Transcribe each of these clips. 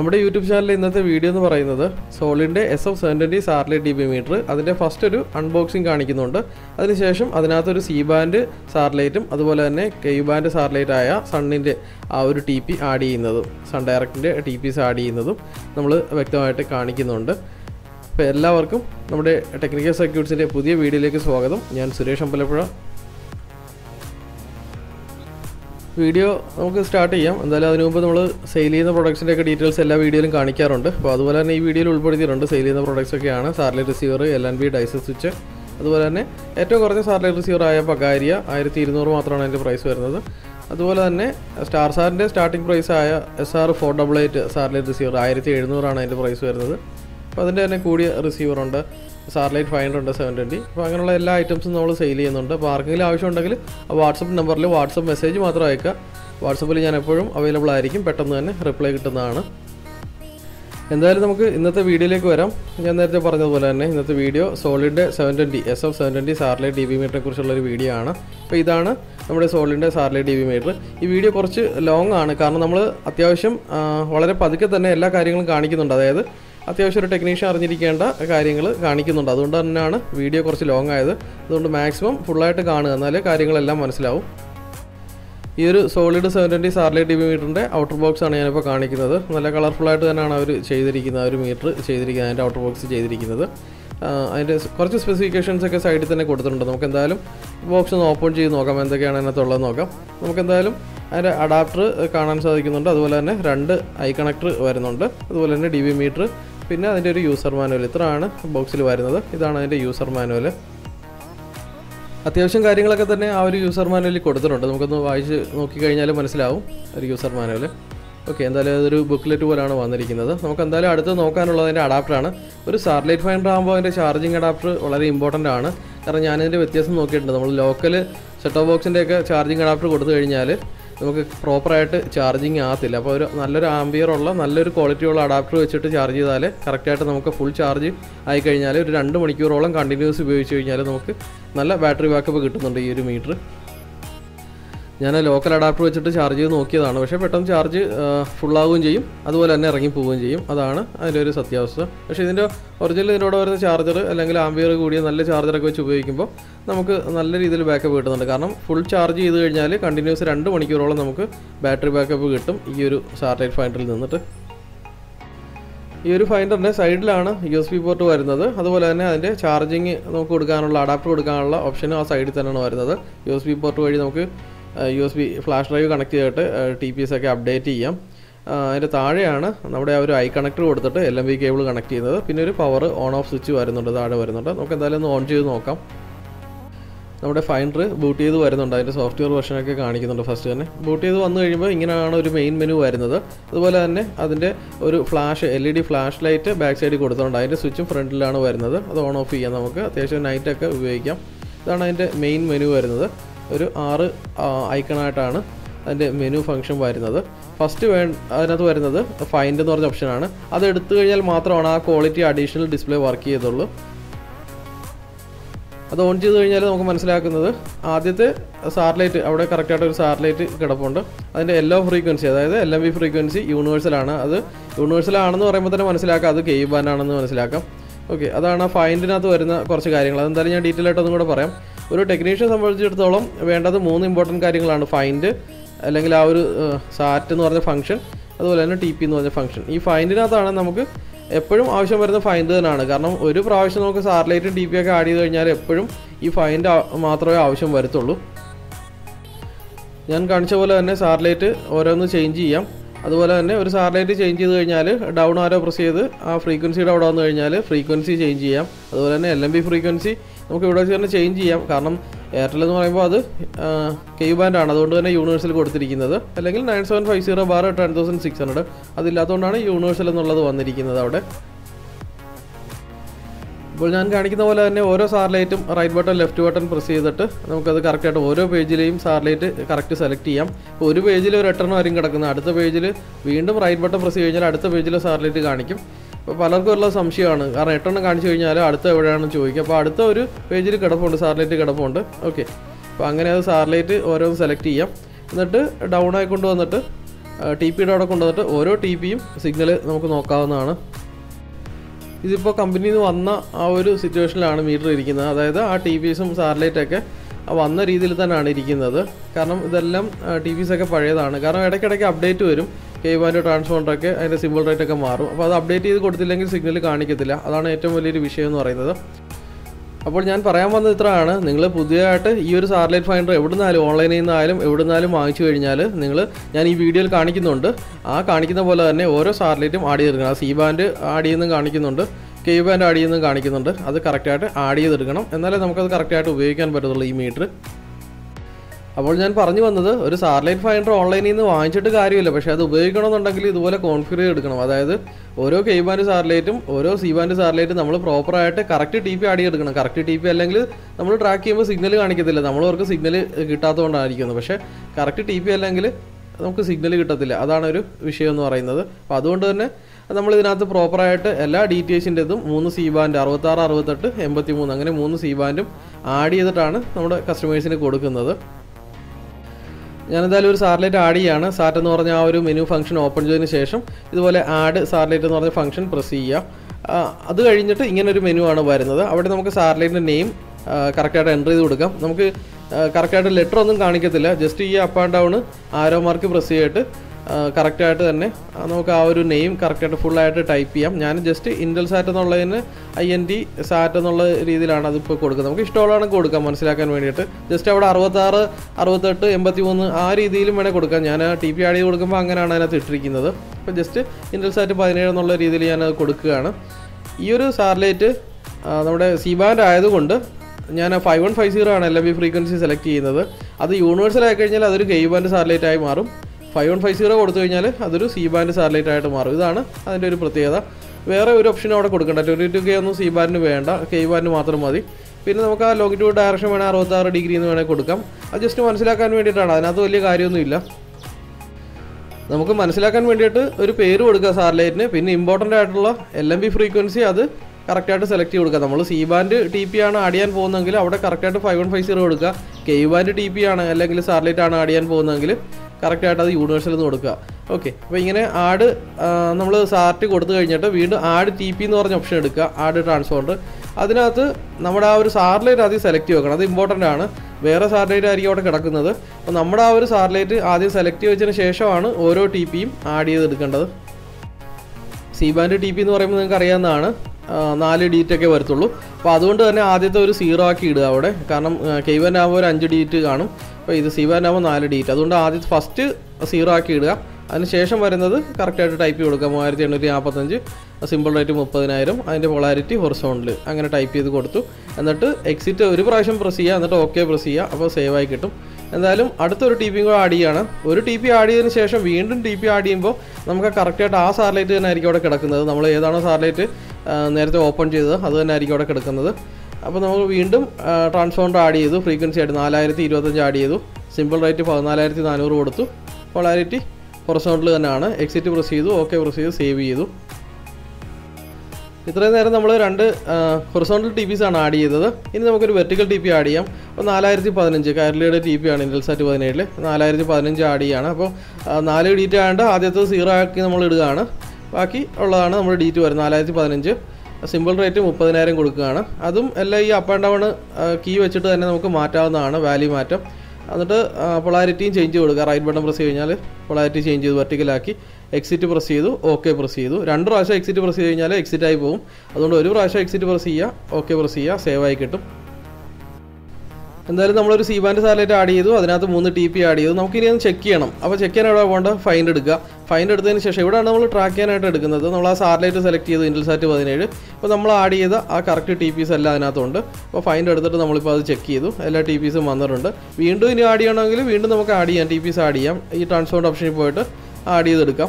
നമ്മുടെ യൂട്യൂബ് ചാനലിൽ ഇന്നത്തെ വീഡിയോ എന്ന് പറയുന്നത് സോളിൻ്റെ S F seven twenty satellite D B meter അതിൻ്റെ ഫസ്റ്റ് ഒരു അൺബോക്സിങ് കാണിക്കുന്നുണ്ട് അതിനുശേഷം അതിനകത്തൊരു സി ബാൻഡ് സാറ്റലൈറ്റും അതുപോലെ തന്നെ കെ ബാൻഡ് സാറ്റലൈറ്റ് ആയ സണ്ണിൻ്റെ ആ ഒരു ടി പി ആഡ് ചെയ്യുന്നതും സൺ ഡയറക്റ്റിൻ്റെ ടി പിസ് ആഡ് ചെയ്യുന്നതും നമ്മൾ വ്യക്തമായിട്ട് കാണിക്കുന്നുണ്ട് അപ്പോൾ എല്ലാവർക്കും നമ്മുടെ ടെക്നിക്കൽ സർക്യൂട്ട്സിൻ്റെ പുതിയ വീഡിയോയിലേക്ക് സ്വാഗതം ഞാൻ സുരേഷ് അമ്പലപ്പുഴ വീഡിയോ നമുക്ക് സ്റ്റാർട്ട് ചെയ്യാം എന്തായാലും അതിനു മുമ്പ് നമ്മൾ സെയിൽ ചെയ്യുന്ന പ്രൊഡക്ട്സിൻ്റെ ഒക്കെ ഡീറ്റെയിൽസ് എല്ലാ വീഡിയോയിലും കാണിക്കാറുണ്ട് അപ്പോൾ അതുപോലെ തന്നെ ഈ വീഡിയോയിൽ ഉൾപ്പെടുത്തിയിട്ടുണ്ട് സെയിൽ ചെയ്യുന്ന പ്രൊഡക്ട്സ് ഒക്കെയാണ് satellite receiver L N B ഡൈസ സ്വിച്ച് അതുപോലെ തന്നെ ഏറ്റവും കുറഞ്ഞ സാറ്റലൈറ്റ് റിസീവർ ആയ പകാരിയ ആയിരത്തി ഇരുന്നൂറ് മാത്രമാണ് അതിൻ്റെ പ്രൈസ് വരുന്നത് അതുപോലെ തന്നെ സ്റ്റാർ സാറിൻ്റെ സ്റ്റാർട്ടിംഗ് പ്രൈസ് ആയ S R four double eight satellite receiver ആയിരത്തി എഴുന്നൂറാണ് അതിൻ്റെ പ്രൈസ് വരുന്നത് അപ്പോൾ അതിൻ്റെ തന്നെ കൂടിയ റിസീവറുണ്ട് സാറ്റലൈറ്റ് ഫൈവ് ഹൺഡ്രഡ് ഉണ്ട് സെവൻ ട്വൻറ്റി അപ്പോൾ അങ്ങനെയുള്ള എല്ലാ ഐറ്റംസും നമ്മൾ സെയിൽ ചെയ്യുന്നുണ്ട് അപ്പോൾ ആർക്കെങ്കിലും ആവശ്യമുണ്ടെങ്കിൽ ആ വാട്സപ്പ് നമ്പറിൽ വാട്സപ്പ് മെസ്സേജ് മാത്രം അയക്കുക വാട്സപ്പിൽ ഞാൻ എപ്പോഴും അവൈലബിൾ ആയിരിക്കും പെട്ടെന്ന് തന്നെ റിപ്ലൈ കിട്ടുന്നതാണ് എന്തായാലും നമുക്ക് ഇന്നത്തെ വീഡിയോയിലേക്ക് വരാം ഞാൻ നേരത്തെ പറഞ്ഞതുപോലെ തന്നെ ഇന്നത്തെ video solid seven twenty S F seven twenty satellite D B മീറ്ററിനെ കുറിച്ചുള്ള ഒരു വീഡിയോ ആണ് അപ്പോൾ ഇതാണ് നമ്മുടെ സോളിൻ്റെ സാറ്റലൈറ്റ് ഡി ബി മീറ്റർ ഈ വീഡിയോ കുറച്ച് ലോങ് ആണ് കാരണം നമ്മൾ അത്യാവശ്യം ആ, വളരെ പതുക്കെ തന്നെ എല്ലാ കാര്യങ്ങളും കാണിക്കുന്നുണ്ട് അതായത് അത്യാവശ്യം ഒരു ടെക്നീഷ്യൻ അറിഞ്ഞിരിക്കേണ്ട കാര്യങ്ങൾ കാണിക്കുന്നുണ്ട് അതുകൊണ്ട് തന്നെയാണ് വീഡിയോ കുറച്ച് ലോങ് ആയത് അതുകൊണ്ട് മാക്സിമം ഫുള്ളായിട്ട് കാണുക എന്നാലേ കാര്യങ്ങളെല്ലാം മനസ്സിലാവും ഈ ഒരു solid seven twenty satellite T V മീറ്ററിൻ്റെ ഔട്ടർ ബോക്സ് ആണ് ഞാനിപ്പോൾ കാണിക്കുന്നത് നല്ല കളർഫുള്ളായിട്ട് തന്നെയാണ് അവർ ചെയ്തിരിക്കുന്നത് ആ ഒരു മീറ്റർ ചെയ്തിരിക്കുന്നത് അതിൻ്റെ ഔട്ടർ ബോക്സ് ചെയ്തിരിക്കുന്നത് ആ, അതിൻ്റെ സ് കുറച്ച് സ്പെസിഫിക്കേഷൻസ് ഒക്കെ സൈഡിൽ തന്നെ കൊടുത്തിട്ടുണ്ട് നമുക്ക് എന്തായാലും ബോക്സ് ഒന്ന് ഓപ്പൺ ചെയ്ത് നോക്കാം എന്തൊക്കെയാണ് അതിനകത്തുള്ളത് നോക്കാം നമുക്ക് എന്തായാലും അതിൻ്റെ അഡാപ്റ്റർ കാണാൻ സാധിക്കുന്നുണ്ട് അതുപോലെ തന്നെ രണ്ട് ഐ കണക്ടർ വരുന്നുണ്ട് അതുപോലെ തന്നെ ഡി വി മീറ്റർ പിന്നെ അതിൻ്റെ ഒരു യൂസർ മാനുവൽ ഇത്രയാണ് ബോക്സിൽ വരുന്നത് ഇതാണ് അതിൻ്റെ യൂസർ മാനുവൽ അത്യാവശ്യം കാര്യങ്ങളൊക്കെ തന്നെ ആ ഒരു യൂസർ മാനുവലിൽ കൊടുത്തിട്ടുണ്ട് നമുക്കൊന്ന് വായിച്ച് നോക്കിക്കഴിഞ്ഞാൽ മനസ്സിലാവും ഒരു യൂസർ മാനുവൽ ഓക്കെ എന്തായാലും അതൊരു ബുക്ക്ലെറ്റ് പോലാണ് വന്നിരിക്കുന്നത് നമുക്ക് എന്തായാലും അടുത്ത് നോക്കാനുള്ളത് അതിൻ്റെ അഡാപ്റ്ററാണ് ഒരു സാറ്റലൈറ്റ് ഫൈൻഡർ ആകുമ്പോൾ അതിൻ്റെ ചാർജിങ് അഡാപ്റ്റർ വളരെ ഇമ്പോർട്ടൻ്റ് ആണ് കാരണം ഞാനതിൻ്റെ വ്യത്യാസം നോക്കിയിട്ടുണ്ട് നമ്മൾ ലോക്കൽ സെട്ടോ ബോക്സിൻ്റെയൊക്കെ ചാർജിങ് അഡാപ്റ്റർ കൊടുത്തു കഴിഞ്ഞാൽ നമുക്ക് പ്രോപ്പറായിട്ട് ചാർജിങ് ആകത്തില്ല അപ്പോൾ ഒരു നല്ലൊരു ആംബിയർ ഉള്ള നല്ലൊരു ക്വാളിറ്റിയുള്ള അഡാപ്റ്റർ വെച്ചിട്ട് ചാർജ് ചെയ്താൽ കറക്റ്റായിട്ട് നമുക്ക് ഫുൾ ചാർജ് ആയി കഴിഞ്ഞാൽ ഒരു രണ്ട് മണിക്കൂറോളം കണ്ടിന്യൂസ് ഉപയോഗിച്ച് കഴിഞ്ഞാൽ നമുക്ക് നല്ല ബാറ്ററി ബാക്കപ്പ് കിട്ടുന്നുണ്ട് ഈ ഒരു മീറ്റർ ഞാൻ ലോക്കൽ അഡാപ്റ്റർ വെച്ചിട്ട് ചാർജ് ചെയ്ത് നോക്കിയതാണ് പക്ഷേ പെട്ടെന്ന് ചാർജ് ഫുള്ളാവുകയും ചെയ്യും അതുപോലെ തന്നെ ഇറങ്ങി പോവുകയും ചെയ്യും അതാണ് അതിൻ്റെ ഒരു സത്യാവസ്ഥ പക്ഷേ ഇതിൻ്റെ ഒറിജിനൽ ഇതിനോട് വരുന്ന ചാർജർ അല്ലെങ്കിൽ ആംബിയർ കൂടിയ നല്ല ചാർജറൊക്കെ വെച്ച് ഉപയോഗിക്കുമ്പോൾ നമുക്ക് നല്ല രീതിയിൽ ബാക്കപ്പ് കിട്ടുന്നുണ്ട് കാരണം ഫുൾ ചാർജ് ചെയ്ത് കഴിഞ്ഞാൽ കണ്ടിന്യൂസ് രണ്ട് മണിക്കൂറോളം നമുക്ക് ബാറ്ററി ബാക്കപ്പ് കിട്ടും ഈ ഒരു സാറ്റലൈറ്റ് ഫൈൻഡറിൽ നിന്നിട്ട് ഈ ഒരു ഫൈൻഡറിൻ്റെ സൈഡിലാണ് യു എസ് ബി പോർട്ട് വരുന്നത് അതുപോലെ തന്നെ അതിൻ്റെ ചാർജിങ് നമുക്ക് കൊടുക്കാനുള്ള അഡാപ്റ്റർ കൊടുക്കാനുള്ള ഓപ്ഷനും ആ സൈഡിൽ തന്നെയാണ് വരുന്നത് യു എസ് ബി പോർട്ട് വഴി നമുക്ക് U S B flash drive connect ചെയ്തിട്ട് ടി പി എസ് ഒക്കെ അപ്ഡേറ്റ് ചെയ്യാം ആ, അതിൻ്റെ താഴെയാണ് നമ്മുടെ ആ ഒരു ഐ കണക്ടർ കൊടുത്തിട്ട് L M B cable connect ചെയ്യുന്നത് പിന്നെ ഒരു പവർ ഓൺ ഓഫ് സ്വിച്ച് വരുന്നുണ്ട് താഴെ വരുന്നുണ്ട് നമുക്ക് എന്തായാലും ഒന്ന് ഓൺ ചെയ്ത് നോക്കാം നമ്മുടെ ഫൈൻഡർ ബൂട്ട് ചെയ്ത് വരുന്നുണ്ട് അതിൻ്റെ സോഫ്റ്റ്വെയർ വെർഷനൊക്കെ കാണിക്കുന്നുണ്ട് ഫസ്റ്റ് തന്നെ ബൂട്ട് ചെയ്ത് വന്നു കഴിയുമ്പോൾ ഇങ്ങനെയാണ് ഒരു മെയിൻ മെനു വരുന്നത് അതുപോലെ തന്നെ അതിൻ്റെ ഒരു flash L E D flash light back സൈഡിൽ കൊടുത്തിട്ടുണ്ട് അതിൻ്റെ സ്വിച്ചും ഫ്രണ്ടിലാണ് വരുന്നത് അത് ഓൺ ഓഫ് ചെയ്യാം നമുക്ക് അത്യാവശ്യം നൈറ്റൊക്കെ ഉപയോഗിക്കാം ഇതാണ് അതിൻ്റെ മെയിൻ മെനു വരുന്നത് ഒരു ആറ് ഐക്കണായിട്ടാണ് അതിൻ്റെ മെനു ഫംഗ്ഷൻ വരുന്നത് ഫസ്റ്റ് വേ അതിനകത്ത് വരുന്നത് ഫൈൻഡ് എന്ന് പറഞ്ഞ ഓപ്ഷനാണ് അത് എടുത്തു കഴിഞ്ഞാൽ മാത്രമാണ് ആ ക്വാളിറ്റി അഡീഷണൽ ഡിസ്പ്ലേ വർക്ക് ചെയ്തുള്ളൂ അത് ഓൺ ചെയ്ത് കഴിഞ്ഞാൽ നമുക്ക് മനസ്സിലാക്കുന്നത് ആദ്യത്തെ സാറ്റലൈറ്റ് അവിടെ കറക്റ്റായിട്ട് ഒരു സാറ്റലൈറ്റ് കിടപ്പുണ്ട് അതിൻ്റെ എല്ലോ ഫ്രീക്വൻസി അതായത് എൽ എം ബി ഫ്രീക്വൻസി യൂണിവേഴ്സലാണ് അത് യൂണിവേഴ്സൽ ആണെന്ന് പറയുമ്പോൾ തന്നെ മനസ്സിലാക്കാം അത് കെ ബാൻഡ് ആണെന്ന് മനസ്സിലാക്കാം ഓക്കെ അതാണ് ആ ഫൈൻഡിനകത്ത് വരുന്ന കുറച്ച് കാര്യങ്ങൾ അതെന്തായാലും ഞാൻ ഡീറ്റെയിൽ ആയിട്ട് ഒന്നും കൂടെ പറയാം ഒരു ടെക്നീഷ്യനെ സംബന്ധിച്ചിടത്തോളം വേണ്ടത് മൂന്ന് ഇമ്പോർട്ടൻറ്റ് കാര്യങ്ങളാണ് ഫൈൻഡ് അല്ലെങ്കിൽ ആ ഒരു സാറ്റ് എന്ന് പറഞ്ഞ ഫംഗ്ഷൻ അതുപോലെ തന്നെ ടി പി എന്ന് പറഞ്ഞ ഫംഗ്ഷൻ ഈ ഫൈൻഡിനകത്താണ് നമുക്ക് എപ്പോഴും ആവശ്യം വരുന്ന ഫൈൻഡ് തന്നെയാണ് കാരണം ഒരു പ്രാവശ്യം നമുക്ക് സാറ്റലൈറ്റും ടി പി ഒക്കെ ആഡ് ചെയ്ത് കഴിഞ്ഞാൽ എപ്പോഴും ഈ ഫൈൻഡ് മാത്രമേ ആവശ്യം വരത്തുള്ളൂ ഞാൻ കാണിച്ച പോലെ തന്നെ സാറ്റലൈറ്റ് ഓരോന്ന് ചേഞ്ച് ചെയ്യാം അതുപോലെ തന്നെ ഒരു സാറ്റലൈറ്റ് ചേഞ്ച് ചെയ്ത് കഴിഞ്ഞാൽ ഡൗൺ ആരോ പ്രസ് ചെയ്ത് ആ ഫ്രീക്വൻസിയുടെ അവിടെ വന്നു കഴിഞ്ഞാൽ ഫ്രീക്വൻസി ചേഞ്ച് ചെയ്യാം അതുപോലെ തന്നെ എൽ എം ബി ഫ്രീക്വൻസി നമുക്ക് ഇവിടെ വെച്ച് തന്നെ ചേഞ്ച് ചെയ്യാം കാരണം എയർടെൽ എന്ന് പറയുമ്പോൾ അത് കെ ബാൻഡ് ആണ് അതുകൊണ്ട് തന്നെ യൂണിവേഴ്സൽ കൊടുത്തിരിക്കുന്നത് അല്ലെങ്കിൽ nine seven five zero bar ten thousand six hundred അതില്ലാത്തതുകൊണ്ടാണ് യൂണിവേഴ്സൽ എന്നുള്ളത് വന്നിരിക്കുന്നത് അവിടെ ഇപ്പോൾ ഞാൻ കാണിക്കുന്ന പോലെ തന്നെ ഓരോ സാറ്റലൈറ്റും right button left button press ചെയ്തിട്ട് നമുക്കത് കറക്റ്റായിട്ട് ഓരോ പേജിലെയും സാറ്റലൈറ്റ് കറക്റ്റ് സെലക്ട് ചെയ്യാം ഇപ്പോൾ ഒരു പേജിൽ ഒരു എട്ടെണ്ണം ആയിരിക്കും കിടക്കുന്നത് അടുത്ത പേജിൽ വീണ്ടും റൈറ്റ് ബട്ടൺ പ്രസ് കഴിഞ്ഞാൽ അടുത്ത പേജിൽ സാറ്റലൈറ്റ് കാണിക്കും അപ്പോൾ പലർക്കും ഉള്ള സംശയമാണ് കാരണം എട്ടെണ്ണം കാണിച്ചു കഴിഞ്ഞാൽ അടുത്ത എവിടെയാണെന്ന് ചോദിക്കുക അപ്പോൾ അടുത്ത ഒരു പേജിൽ കിടപ്പുണ്ട് സാറ്റലൈറ്റ് കിടപ്പുണ്ട് ഓക്കെ അപ്പോൾ അങ്ങനെ അത് സാറ്റലൈറ്റ് ഓരോന്ന് സെലക്ട് ചെയ്യാം എന്നിട്ട് ഡൗൺ ആയിക്കൊണ്ട് വന്നിട്ട് ടി പിയുടെ അവിടെ കൊണ്ടുവന്നിട്ട് ഓരോ ടി പിയും സിഗ്നൽ നമുക്ക് നോക്കാവുന്നതാണ് ഇതിപ്പോൾ കമ്പനിയിൽ നിന്ന് വന്ന ആ ഒരു സിറ്റുവേഷനിലാണ് മീറ്റർ ഇരിക്കുന്നത് അതായത് ആ ടി വിസും സാറ്റലൈറ്റൊക്കെ വന്ന രീതിയിൽ തന്നെയാണ് ഇരിക്കുന്നത് കാരണം ഇതെല്ലാം ടി വിസ് ഒക്കെ പഴയതാണ് കാരണം ഇടയ്ക്കിടയ്ക്ക് അപ്ഡേറ്റ് വരും കേവാൻ്റെ ട്രാൻസ്ഫോണ്ടറൊക്കെ അതിൻ്റെ സിമ്പിൾ റേറ്റ് ഒക്കെ മാറും അപ്പോൾ അത് അപ്ഡേറ്റ് ചെയ്ത് കൊടുത്തില്ലെങ്കിൽ സിഗ്നൽ കാണിക്കത്തില്ല അതാണ് ഏറ്റവും വലിയൊരു വിഷയം എന്ന് പറയുന്നത് അപ്പോൾ ഞാൻ പറയാൻ വന്നത് ഇത്രയാണ് നിങ്ങൾ പുതിയതായിട്ട് ഈ ഒരു സാറ്റലൈറ്റ് ഫൈൻഡർ എവിടെ നിന്നാലും ഓൺലൈനിൽ നിന്നായാലും എവിടെ നിന്നാലും വാങ്ങിച്ചു കഴിഞ്ഞാൽ നിങ്ങൾ ഞാൻ ഈ വീഡിയോയിൽ കാണിക്കുന്നുണ്ട് ആ കാണിക്കുന്ന പോലെ തന്നെ ഓരോ സാറ്റലൈറ്റും ആഡ് ചെയ്തെടുക്കണം ആ സി ബാൻഡ് ആഡ് ചെയ്യുന്നതും കാണിക്കുന്നുണ്ട് കെ ബാൻഡ് ആഡ് ചെയ്യുന്നതും കാണിക്കുന്നുണ്ട് അത് കറക്റ്റായിട്ട് ആഡ് ചെയ്തെടുക്കണം എന്നാലേ നമുക്കത് കറക്റ്റായിട്ട് ഉപയോഗിക്കാൻ പറ്റത്തുള്ളൂ ഈ മീറ്റർ അപ്പോൾ ഞാൻ പറഞ്ഞു വന്നത് ഒരു സാറ്റലൈറ്റ് ഫൈൻഡർ ഓൺലൈനിൽ നിന്ന് വാങ്ങിച്ചിട്ട് കാര്യമില്ല പക്ഷേ അത് ഉപയോഗിക്കണമെന്നുണ്ടെങ്കിൽ ഇതുപോലെ കോൺഫിഗർ ചെയ്തെടുക്കണം അതായത് ഓരോ കെ ബാൻഡ് സാറ്റലൈറ്റും ഓരോ സി ബാൻഡ് സാറ്റലൈറ്റും നമ്മൾ പ്രോപ്പറായിട്ട് കറക്റ്റ് ടി പി ആഡ് ചെയ്തെടുക്കണം കറക്റ്റ് ടി പി അല്ലെങ്കിൽ നമ്മൾ ട്രാക്ക് ചെയ്യുമ്പോൾ സിഗ്നൽ കാണിക്കത്തില്ല നമ്മൾ അവർക്ക് സിഗ്നൽ കിട്ടാത്തതുകൊണ്ടായിരിക്കുന്നത് പക്ഷേ കറക്റ്റ് ടി പി അല്ലെങ്കിൽ നമുക്ക് സിഗ്നൽ കിട്ടത്തില്ല അതാണ് ഒരു വിഷയം എന്ന് പറയുന്നത് അപ്പോൾ അതുകൊണ്ട് തന്നെ നമ്മൾ ഇതിനകത്ത് പ്രോപ്പറായിട്ട് എല്ലാ ഡി ടി എച്ചിൻ്റെതും മൂന്ന് സി ബാൻഡ് അറുപത്താറ് അറുപത്തെട്ട് എൺപത്തി മൂന്ന് അങ്ങനെ മൂന്ന് സി ബാൻഡും ആഡ് ചെയ്തിട്ടാണ് നമ്മുടെ കസ്റ്റമേഴ്സിന് കൊടുക്കുന്നത് ഞാനെന്തായാലും ഒരു സാറ്റലൈറ്റ് ആഡ് ചെയ്യാണ് സാറ്റ് എന്ന് പറഞ്ഞ ആ ഒരു മെനു ഫംഗ്ഷൻ ഓപ്പൺ ചെയ്തതിന് ശേഷം ഇതുപോലെ ആഡ് സാറ്റലൈറ്റ് എന്ന് പറഞ്ഞ ഫംഗ്ഷൻ പ്രസ് ചെയ്യുക ആ, അത് കഴിഞ്ഞിട്ട് ഇങ്ങനെ ഒരു മെനു ആണ് വരുന്നത് അവിടെ നമുക്ക് സാറ്റലൈറ്റിൻ്റെ നെയിം കറക്റ്റായിട്ട് എൻ്റർ ചെയ്ത് കൊടുക്കാം നമുക്ക് കറക്റ്റായിട്ട് ലെറ്റർ ഒന്നും കാണിക്കത്തില്ല ജസ്റ്റ് ഈ up and down arrow mark press ചെയ്തിട്ട് കറക്റ്റായിട്ട് തന്നെ ആ, നമുക്ക് ആ ഒരു നെയിം കറക്റ്റായിട്ട് ഫുള്ളായിട്ട് ടൈപ്പ് ചെയ്യാം ഞാൻ ജസ്റ്റ് ഇൻഡൽ സാറ്റ് എന്നുള്ളതിന് ഐ എൻ ടി സാറ്റ് എന്നുള്ള രീതിയിലാണ് അതിപ്പോൾ കൊടുക്കുന്നത് നമുക്ക് ഇഷ്ടമുള്ളതാണ് കൊടുക്കാം മനസ്സിലാക്കാൻ വേണ്ടിയിട്ട് ജസ്റ്റ് അവിടെ അറുപത്താറ് അറുപത്തെട്ട് എൺപത്തി മൂന്ന് ആ രീതിയിലും വേണേൽ കൊടുക്കാം ഞാൻ ടി പി ആഡ് ചെയ്ത് കൊടുക്കുമ്പോൾ അങ്ങനെയാണ് അതിനകത്ത് ഇട്ടിരിക്കുന്നത് അപ്പോൾ ജസ്റ്റ് ഇൻഡൽ സാറ്റ് പതിനേഴ് എന്നുള്ള രീതിയിൽ ഞാൻ അത് കൊടുക്കുകയാണ് ഈ ഒരു സാറ്റലൈറ്റ് നമ്മുടെ സി ബാൻഡ് ആയതുകൊണ്ട് ഞാൻ ഫൈവ് വൺ ഫൈവ് സീറോ ആണ് L M B frequency select ചെയ്യുന്നത് അത് യൂണിവേഴ്സൽ ആയി കഴിഞ്ഞാൽ അതൊരു കെ ബാൻഡ് സാറ്റലൈറ്റ് ആയി മാറും ഫൈവ് വൺ ഫൈവ് സീറോ കൊടുത്തു കഴിഞ്ഞാൽ അതൊരു സി ബാൻഡ് സാറ്റലൈറ്റ് ആയിട്ട് മാറും ഇതാണ് അതിൻ്റെ ഒരു പ്രത്യേകത വേറെ ഒരു ഓപ്ഷനും അവിടെ കൊടുക്കണ്ട ട്വൻറ്റി ടു കെ ഒന്നും സി ബാൻഡിന് വേണ്ട കെ ബാൻഡിന് മാത്രം മതി പിന്നെ നമുക്ക് ആ ലോങ്ങിറ്റ്യൂഡ് ഡയറക്ഷൻ വേണേൽ അറുപത്താറ് ഡിഗ്രി എന്ന് വേണേൽ കൊടുക്കാം അത് ജസ്റ്റ് മനസ്സിലാക്കാൻ വേണ്ടിയിട്ടാണ് അതിനകത്ത് വലിയ കാര്യമൊന്നുമില്ല നമുക്ക് മനസ്സിലാക്കാൻ വേണ്ടിയിട്ട് ഒരു പേര് കൊടുക്കുക സാറ്റലൈറ്റിന് പിന്നെ ഇമ്പോർട്ടൻ്റ് ആയിട്ടുള്ള എൽ എം ബി ഫ്രീക്വൻസി അത് കറക്റ്റായിട്ട് സെലക്ട് ചെയ്ത് കൊടുക്കുക നമ്മൾ സി ബാൻഡ് ടി പി ആണ് ആഡ് ചെയ്യാൻ പോകുന്നതെങ്കിൽ അവിടെ കറക്റ്റായിട്ട് ഫൈവ് വൺ ഫൈവ് സീറോ കൊടുക്കുക കെ ബാൻഡ് ടി പി ആണ് അല്ലെങ്കിൽ സാറ്റലൈറ്റ് ആണ് ആഡ് ചെയ്യാൻ പോകുന്നതെങ്കിൽ കറക്റ്റായിട്ട് അത് യൂണിവേഴ്സൽ എന്ന് കൊടുക്കുക ഓക്കെ അപ്പോൾ ഇങ്ങനെ ആഡ് നമ്മൾ സാർട്ട് കൊടുത്തു കഴിഞ്ഞിട്ട് വീണ്ടും ആഡ് ടി പി എന്ന് പറഞ്ഞ ഓപ്ഷൻ എടുക്കുക ആഡ് ട്രാൻസ്ഫോണ്ടർ അതിനകത്ത് നമ്മുടെ ആ ഒരു സാറ്റലൈറ്റ് ആദ്യം സെലക്ട് ചെയ്ത് വെക്കണം അത് ഇമ്പോർട്ടൻ്റ് ആണ് വേറെ സാറ്റലൈറ്റ് ആയിരിക്കും അവിടെ കിടക്കുന്നത് അപ്പോൾ നമ്മുടെ ആ ഒരു സാറ്റലൈറ്റ് ആദ്യം സെലക്ട് ചെയ്ത് വെച്ചതിന് ശേഷമാണ് ഓരോ ടി പിയും ആഡ് ചെയ്തെടുക്കേണ്ടത് സി ബാൻഡ് ടി പി എന്ന് പറയുമ്പോൾ നിങ്ങൾക്ക് അറിയാവുന്നതാണ് ആ, നാല് ഡീറ്റ് ഒക്കെ വരത്തുള്ളൂ അപ്പോൾ അതുകൊണ്ട് തന്നെ ആദ്യത്തെ ഒരു സീറോ ആക്കി ഇടുക അവിടെ കാരണം കെ ബാൻഡ് ആകുമ്പോൾ ഒരു അഞ്ച് ഡീറ്റ് കാണും അപ്പോൾ ഇത് സി ബാൻഡ് ആകുമ്പോൾ നാല് ഡീറ്റ് അതുകൊണ്ട് ആദ്യത്തെ ഫസ്റ്റ് സീറോ ആക്കി ഇടുക അതിന് ശേഷം വരുന്നത് കറക്റ്റായിട്ട് ടൈപ്പ് ചെയ്ത് കൊടുക്കുക മൂവായിരത്തി എണ്ണൂറ്റി നാൽപ്പത്തഞ്ച് സിമ്പിൾ റേറ്റ് മുപ്പതിനായിരം അതിൻ്റെ പൊളാരിറ്റി ഹൊറിസോണിൽ അങ്ങനെ ടൈപ്പ് ചെയ്ത് കൊടുത്തു എന്നിട്ട് എക്സിറ്റ് ഒരു പ്രാവശ്യം പ്രസ് ചെയ്യുക എന്നിട്ട് ഓക്കെ പ്രസ് ചെയ്യുക അപ്പോൾ സേവ് ആയി കിട്ടും എന്തായാലും അടുത്തൊരു ടി പിയും കൂടെ ആഡ് ചെയ്യാണ് ഒരു ടി പി ആഡ് ചെയ്തതിന് ശേഷം വീണ്ടും ടി പി ആഡ് ചെയ്യുമ്പോൾ നമുക്ക് കറക്റ്റായിട്ട് ആ സാറ്റലൈറ്റ് തന്നെ ആയിരിക്കും അവിടെ കിടക്കുന്നത് നമ്മൾ ഏതാണോ സാറ്റലൈറ്റ് നേരത്തെ ഓപ്പൺ ചെയ്തത് അത് തന്നെ ആയിരിക്കും അവിടെ കിടക്കുന്നത് അപ്പോൾ നമ്മൾ വീണ്ടും ട്രാൻസ്ഫോണ്ടർ ആഡ് ചെയ്തു ഫ്രീക്വൻസി ആയിട്ട് നാലായിരത്തി ഇരുപത്തഞ്ച് ആഡ് ചെയ്തു സിമ്പിൾ റേറ്റ് പതിനാലായിരത്തി നാനൂറ് കൊടുത്തു പൊളാരിറ്റി ഹൊറസോണ്ടിൽ തന്നെയാണ് എക്സിറ്റ് പ്രസ് ചെയ്തു ഓക്കെ പ്രസ് ചെയ്തു സേവ് ചെയ്തു ഇത്രയും നേരം നമ്മൾ രണ്ട് ഹൊറിസോണ്ടൽ ടി പിസ് ആണ് ആഡ് ചെയ്തത് ഇനി നമുക്കൊരു വെർട്ടിക്കൽ ടി പി ആഡ് ചെയ്യാം അപ്പോൾ നാലായിരത്തി പതിനഞ്ച് കയർലിയുടെ ടി പി ആണ് ഇൻഡൽസാറ്റ് പതിനേഴിൽ നാലായിരത്തി പതിനഞ്ച് ആഡ് ചെയ്യാണ് അപ്പോൾ ആ, നാല് ഡീറ്റ് ആയതുകൊണ്ട് ആദ്യത്തെ സീറോ ആക്കി നമ്മൾ ഇടുകയാണ് ബാക്കി ഉള്ളതാണ് നമ്മൾ ഡീറ്റ് വരുന്നത് നാലായിരത്തി പതിനഞ്ച് സിമ്പിൾ റേറ്റ് മുപ്പതിനായിരം കൊടുക്കുകയാണ് അതും എല്ലാം ഈ അപ്പ് ആൻഡ് ഡൗൺ കീ വെച്ചിട്ട് തന്നെ നമുക്ക് മാറ്റാവുന്നതാണ് വാല്യൂ മാറ്റം എന്നിട്ട് പൊളാരിറ്റിയും ചേഞ്ച് കൊടുക്കുക റൈറ്റ് ബട്ടൺ പ്രസ് കഴിഞ്ഞാൽ പൊളാരിറ്റി ചേഞ്ച് ചെയ്ത് വെർട്ടിക്കലാക്കി എക്സിറ്റ് പ്രസ് ചെയ്തു ഓക്കെ പ്രസ് ചെയ്തു രണ്ട് പ്രാവശ്യം എക്സിറ്റ് പ്രസ് ചെയ്ത് കഴിഞ്ഞാൽ എക്സിറ്റ് ആയി പോകും അതുകൊണ്ട് ഒരു പ്രാവശ്യം എക്സിറ്റ് പ്രസ് ചെയ്യുക ഓക്കെ പ്രസ് ചെയ്യുക സേവ് ആയി കിട്ടും എന്തായാലും നമ്മളൊരു സി ബാൻഡ് സാറ്റലൈറ്റ് ആഡ് ചെയ്തു അതിനകത്ത് മൂന്ന് ടി പി ആഡ് ചെയ്തു നമുക്ക് ഇനി ഒന്ന് ചെക്ക് ചെയ്യണം അപ്പോൾ ചെക്ക് ചെയ്യാൻ എവിടെ പോകേണ്ട ഫൈൻഡ് എടുക്കുക ഫൈൻഡ് എടുത്തതിന് ശേഷം ഇവിടെയാണ് നമ്മൾ ട്രാക്ക് ചെയ്യാനായിട്ട് എടുക്കുന്നത് നമ്മൾ ആ സാറ്റലൈറ്റ് സെലക്ട് ചെയ്തു ഇൻഡൽ സാറ്റ് പതിനേഴ് അപ്പോൾ നമ്മൾ ആഡ് ചെയ്ത ആ കറക്റ്റ് ടി പീസ് എല്ലാം അതിനകത്തുണ്ട് അപ്പോൾ ഫൈൻഡ് എടുത്തിട്ട് നമ്മളിപ്പോൾ അത് ചെക്ക് ചെയ്തു എല്ലാ ടി പീസും വന്നിട്ടുണ്ട് വീണ്ടും ഇനി ആഡ് ചെയ്യണമെങ്കിൽ വീണ്ടും നമുക്ക് ആഡ് ചെയ്യാം ടി പീസ് ആഡ് ചെയ്യാം ഈ ട്രാൻസ്പോർട്ട് ഓപ്ഷനിൽ പോയിട്ട് ആഡ് ചെയ്തെടുക്കാം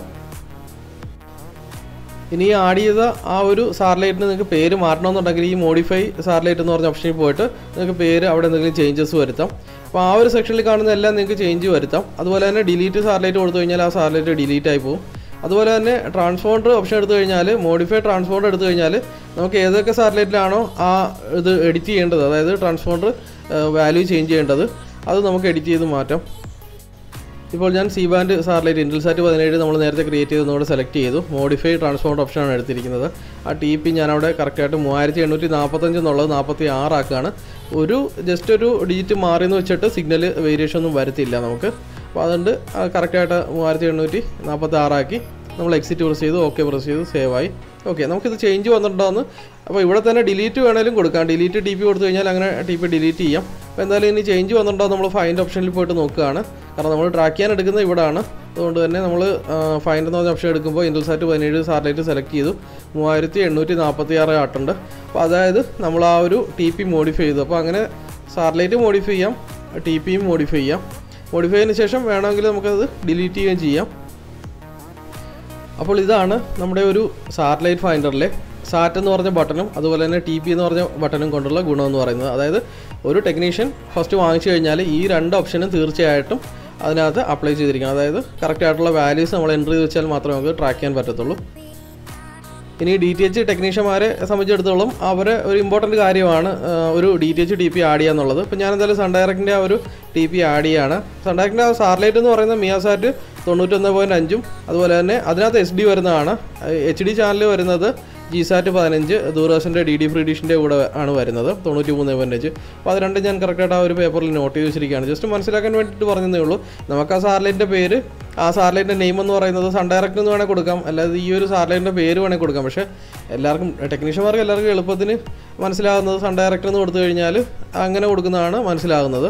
ഇനി ഈ ആഡ് ചെയ്ത ആ ഒരു സാറ്റലൈറ്റിന് നിങ്ങൾക്ക് പേര് മാറ്റണമെന്നുണ്ടെങ്കിൽ ഈ മോഡിഫൈ സാറ്റലൈറ്റ് എന്ന് പറഞ്ഞ ഓപ്ഷനിൽ പോയിട്ട് നിങ്ങൾക്ക് പേര് അവിടെ എന്തെങ്കിലും ചേഞ്ചസ് വരുത്താം അപ്പോൾ ആ ഒരു സെക്ഷനിൽ കാണുന്ന എല്ലാം നിങ്ങൾക്ക് ചേഞ്ച് വരുത്താം അതുപോലെ തന്നെ ഡിലീറ്റ് സാറ്റലൈറ്റ് കൊടുത്തു കഴിഞ്ഞാൽ ആ സാറ്റലൈറ്റ് ഡിലീറ്റ് ആയി പോകും അതുപോലെ തന്നെ ട്രാൻസ്പോണ്ടർ ഓപ്ഷൻ എടുത്തു കഴിഞ്ഞാൽ മോഡിഫൈ ട്രാൻസ്പോണ്ടർ എടുത്തു കഴിഞ്ഞാൽ നമുക്ക് ഏതൊക്കെ സാറ്റലൈറ്റിലാണോ ആ ഇത് എഡിറ്റ് ചെയ്യേണ്ടത് അതായത് ട്രാൻസ്പോണ്ടർ വാല്യൂ ചേഞ്ച് ചെയ്യേണ്ടത് അത് നമുക്ക് എഡിറ്റ് ചെയ്ത് മാറ്റാം ഇപ്പോൾ ഞാൻ സി ബാൻഡ് സാറ്റലൈറ്റ് ഇൻറ്റൽസാറ്റ് പതിനേഴ് നമ്മൾ നേരത്തെ ക്രിയേറ്റ് ചെയ്തതുകൊണ്ട് സെലക്ട് ചെയ്തു മോഡിഫൈ ട്രാൻസ്പോർട്ട് ഓപ്ഷനാണ് എടുത്തിരിക്കുന്നത് ആ ടി പി ഞാനവിടെ കറക്റ്റായിട്ട് മൂവായിരത്തി എണ്ണൂറ്റി നാൽപ്പത്തഞ്ച് എന്നുള്ളത് നാൽപ്പത്തി ആറാക്കുകയാണ് ഒരു ജസ്റ്റ് ഒരു ഡിജിറ്റ് മാറിയെന്ന് വെച്ചിട്ട് സിഗ്നൽ വേരിയേഷൻ ഒന്നും വരത്തില്ല നമുക്ക് അപ്പോൾ അതുകൊണ്ട് കറക്റ്റായിട്ട് മൂവായിരത്തി എണ്ണൂറ്റി നാൽപ്പത്തി ആറാക്കി നമ്മൾ എക്സിറ്റ് പ്രസ് ചെയ്തു ഓക്കെ പ്രസ് ചെയ്തു സേവ് ആയി ഓക്കെ നമുക്കിത് ചേഞ്ച് വന്നിട്ടുണ്ടോയെന്ന് അപ്പോൾ ഇവിടെ തന്നെ ഡിലീറ്റ് വേണേലും കൊടുക്കാം ഡിലീറ്റ് ടി പി കൊടുത്തു കഴിഞ്ഞാൽ അങ്ങനെ ടി പി ഡിലീറ്റ് ചെയ്യാം അപ്പോൾ എന്തായാലും ഇനി ചേഞ്ച് വന്നിട്ടുണ്ടോ നമ്മൾ ഫൈൻഡ് ഓപ്ഷനിൽ പോയിട്ട് നോക്കുകയാണ് കാരണം നമ്മൾ ട്രാക്ക് ചെയ്യാൻ എടുക്കുന്നത് ഇവിടെയാണ് അതുകൊണ്ട് തന്നെ നമ്മൾ ഫൈൻഡ് എന്ന് പറഞ്ഞ ഓപ്ഷൻ എടുക്കുമ്പോൾ ഇൻഡൽസാറ്റ് പതിനേഴ് സാറ്റലൈറ്റ് സെലക്ട് ചെയ്തു മൂവായിരത്തി എണ്ണൂറ്റി നാൽപ്പത്തി ആറ് ആട്ടുണ്ട് അപ്പോൾ അതായത് നമ്മൾ ആ ഒരു ടി പി മോഡിഫൈ ചെയ്തു അപ്പോൾ അങ്ങനെ സാറ്റലൈറ്റ് മോഡിഫൈ ചെയ്യാം ടി പിയും മോഡിഫൈ ചെയ്യാം മോഡിഫൈ ചെയ്തതിന് ശേഷം വേണമെങ്കിൽ നമുക്കത് ഡിലീറ്റ് ചെയ്യുകയും ചെയ്യാം അപ്പോൾ ഇതാണ് നമ്മുടെ ഒരു സാറ്റലൈറ്റ് ഫൈൻഡറിലെ സാറ്റ് എന്ന് പറഞ്ഞ ബട്ടണും അതുപോലെ തന്നെ ടി പി എന്ന് പറഞ്ഞ ബട്ടണും കൊണ്ടുള്ള ഗുണം എന്ന് പറയുന്നത് അതായത് ഒരു ടെക്നീഷ്യൻ ഫസ്റ്റ് വാങ്ങിച്ചു കഴിഞ്ഞാൽ ഈ രണ്ട് ഓപ്ഷനും തീർച്ചയായിട്ടും അതിനകത്ത് അപ്ലൈ ചെയ്തിരിക്കണം അതായത് കറക്റ്റ് ആയിട്ടുള്ള വാല്യൂസ് നമ്മൾ എൻ്റർ ചെയ്ത് വെച്ചാൽ മാത്രമേ നമുക്ക് ട്രാക്ക് ചെയ്യാൻ പറ്റത്തുള്ളൂ ഇനി ഡി ടി എച്ച് ടെക്നീഷ്യന്മാരെ സംബന്ധിച്ചിടത്തോളം അവർ ഒരു ഇമ്പോർട്ടൻറ്റ് കാര്യമാണ് ആ, ഒരു D T H T P add ചെയ്യുക എന്നുള്ളത് ഇപ്പോൾ ഞാൻ എന്തായാലും സൺ ഡയറക്റ്റിൻ്റെ ആ ഒരു ടി പി ആഡ് ചെയ്യാണ് സൺ ഡയറക്റ്റിൻ്റെ ആ സാറ്റലൈറ്റ് എന്ന് പറയുന്നത് മിയാസാറ്റ് തൊണ്ണൂറ്റൊന്ന് പോയിൻറ്റ് അഞ്ചും അതുപോലെ തന്നെ അതിനകത്ത് എസ് ഡി വരുന്നതാണ് എച്ച് ഡി ചാനൽ വരുന്നത് ജി സാറ്റ് പതിനഞ്ച് ദൂരദർശൻ്റെ ഡി ഡി ഫ്രീ ഡിഷിൻ്റെ കൂടെ ആണ് വരുന്നത് തൊണ്ണൂറ്റി മൂന്ന് പോയിൻറ്റ് അഞ്ച് അപ്പോൾ അത് രണ്ടും ഞാൻ കറക്റ്റായിട്ട് ആ ഒരു പേപ്പറിൽ നോട്ട് ചെയ്ത് വെച്ചിരിക്കുകയാണ് ജസ്റ്റ് മനസ്സിലാക്കാൻ വേണ്ടിയിട്ട് പറഞ്ഞതേ ഉള്ളൂ നമുക്ക് ആ സാറ്റലൈറ്റിൻ്റെ പേര് ആ സാറ്റലൈറ്റിൻ്റെ നെയിം എന്ന് പറയുന്നത് സൺ ഡയറക്റ്റ് എന്ന് വേണേൽ കൊടുക്കാം അല്ലാതെ ഈ ഒരു സാറ്റലൈറ്റിൻ്റെ പേര് വേണേൽ കൊടുക്കാം പക്ഷേ എല്ലാവർക്കും ടെക്നീഷ്യന്മാർക്ക് എല്ലാവർക്കും എളുപ്പത്തിന് മനസ്സിലാകുന്നത് സൺ ഡയറക്റ്റ് എന്ന് കൊടുത്തു കഴിഞ്ഞാൽ അങ്ങനെ കൊടുക്കുന്നതാണ് മനസ്സിലാകുന്നത്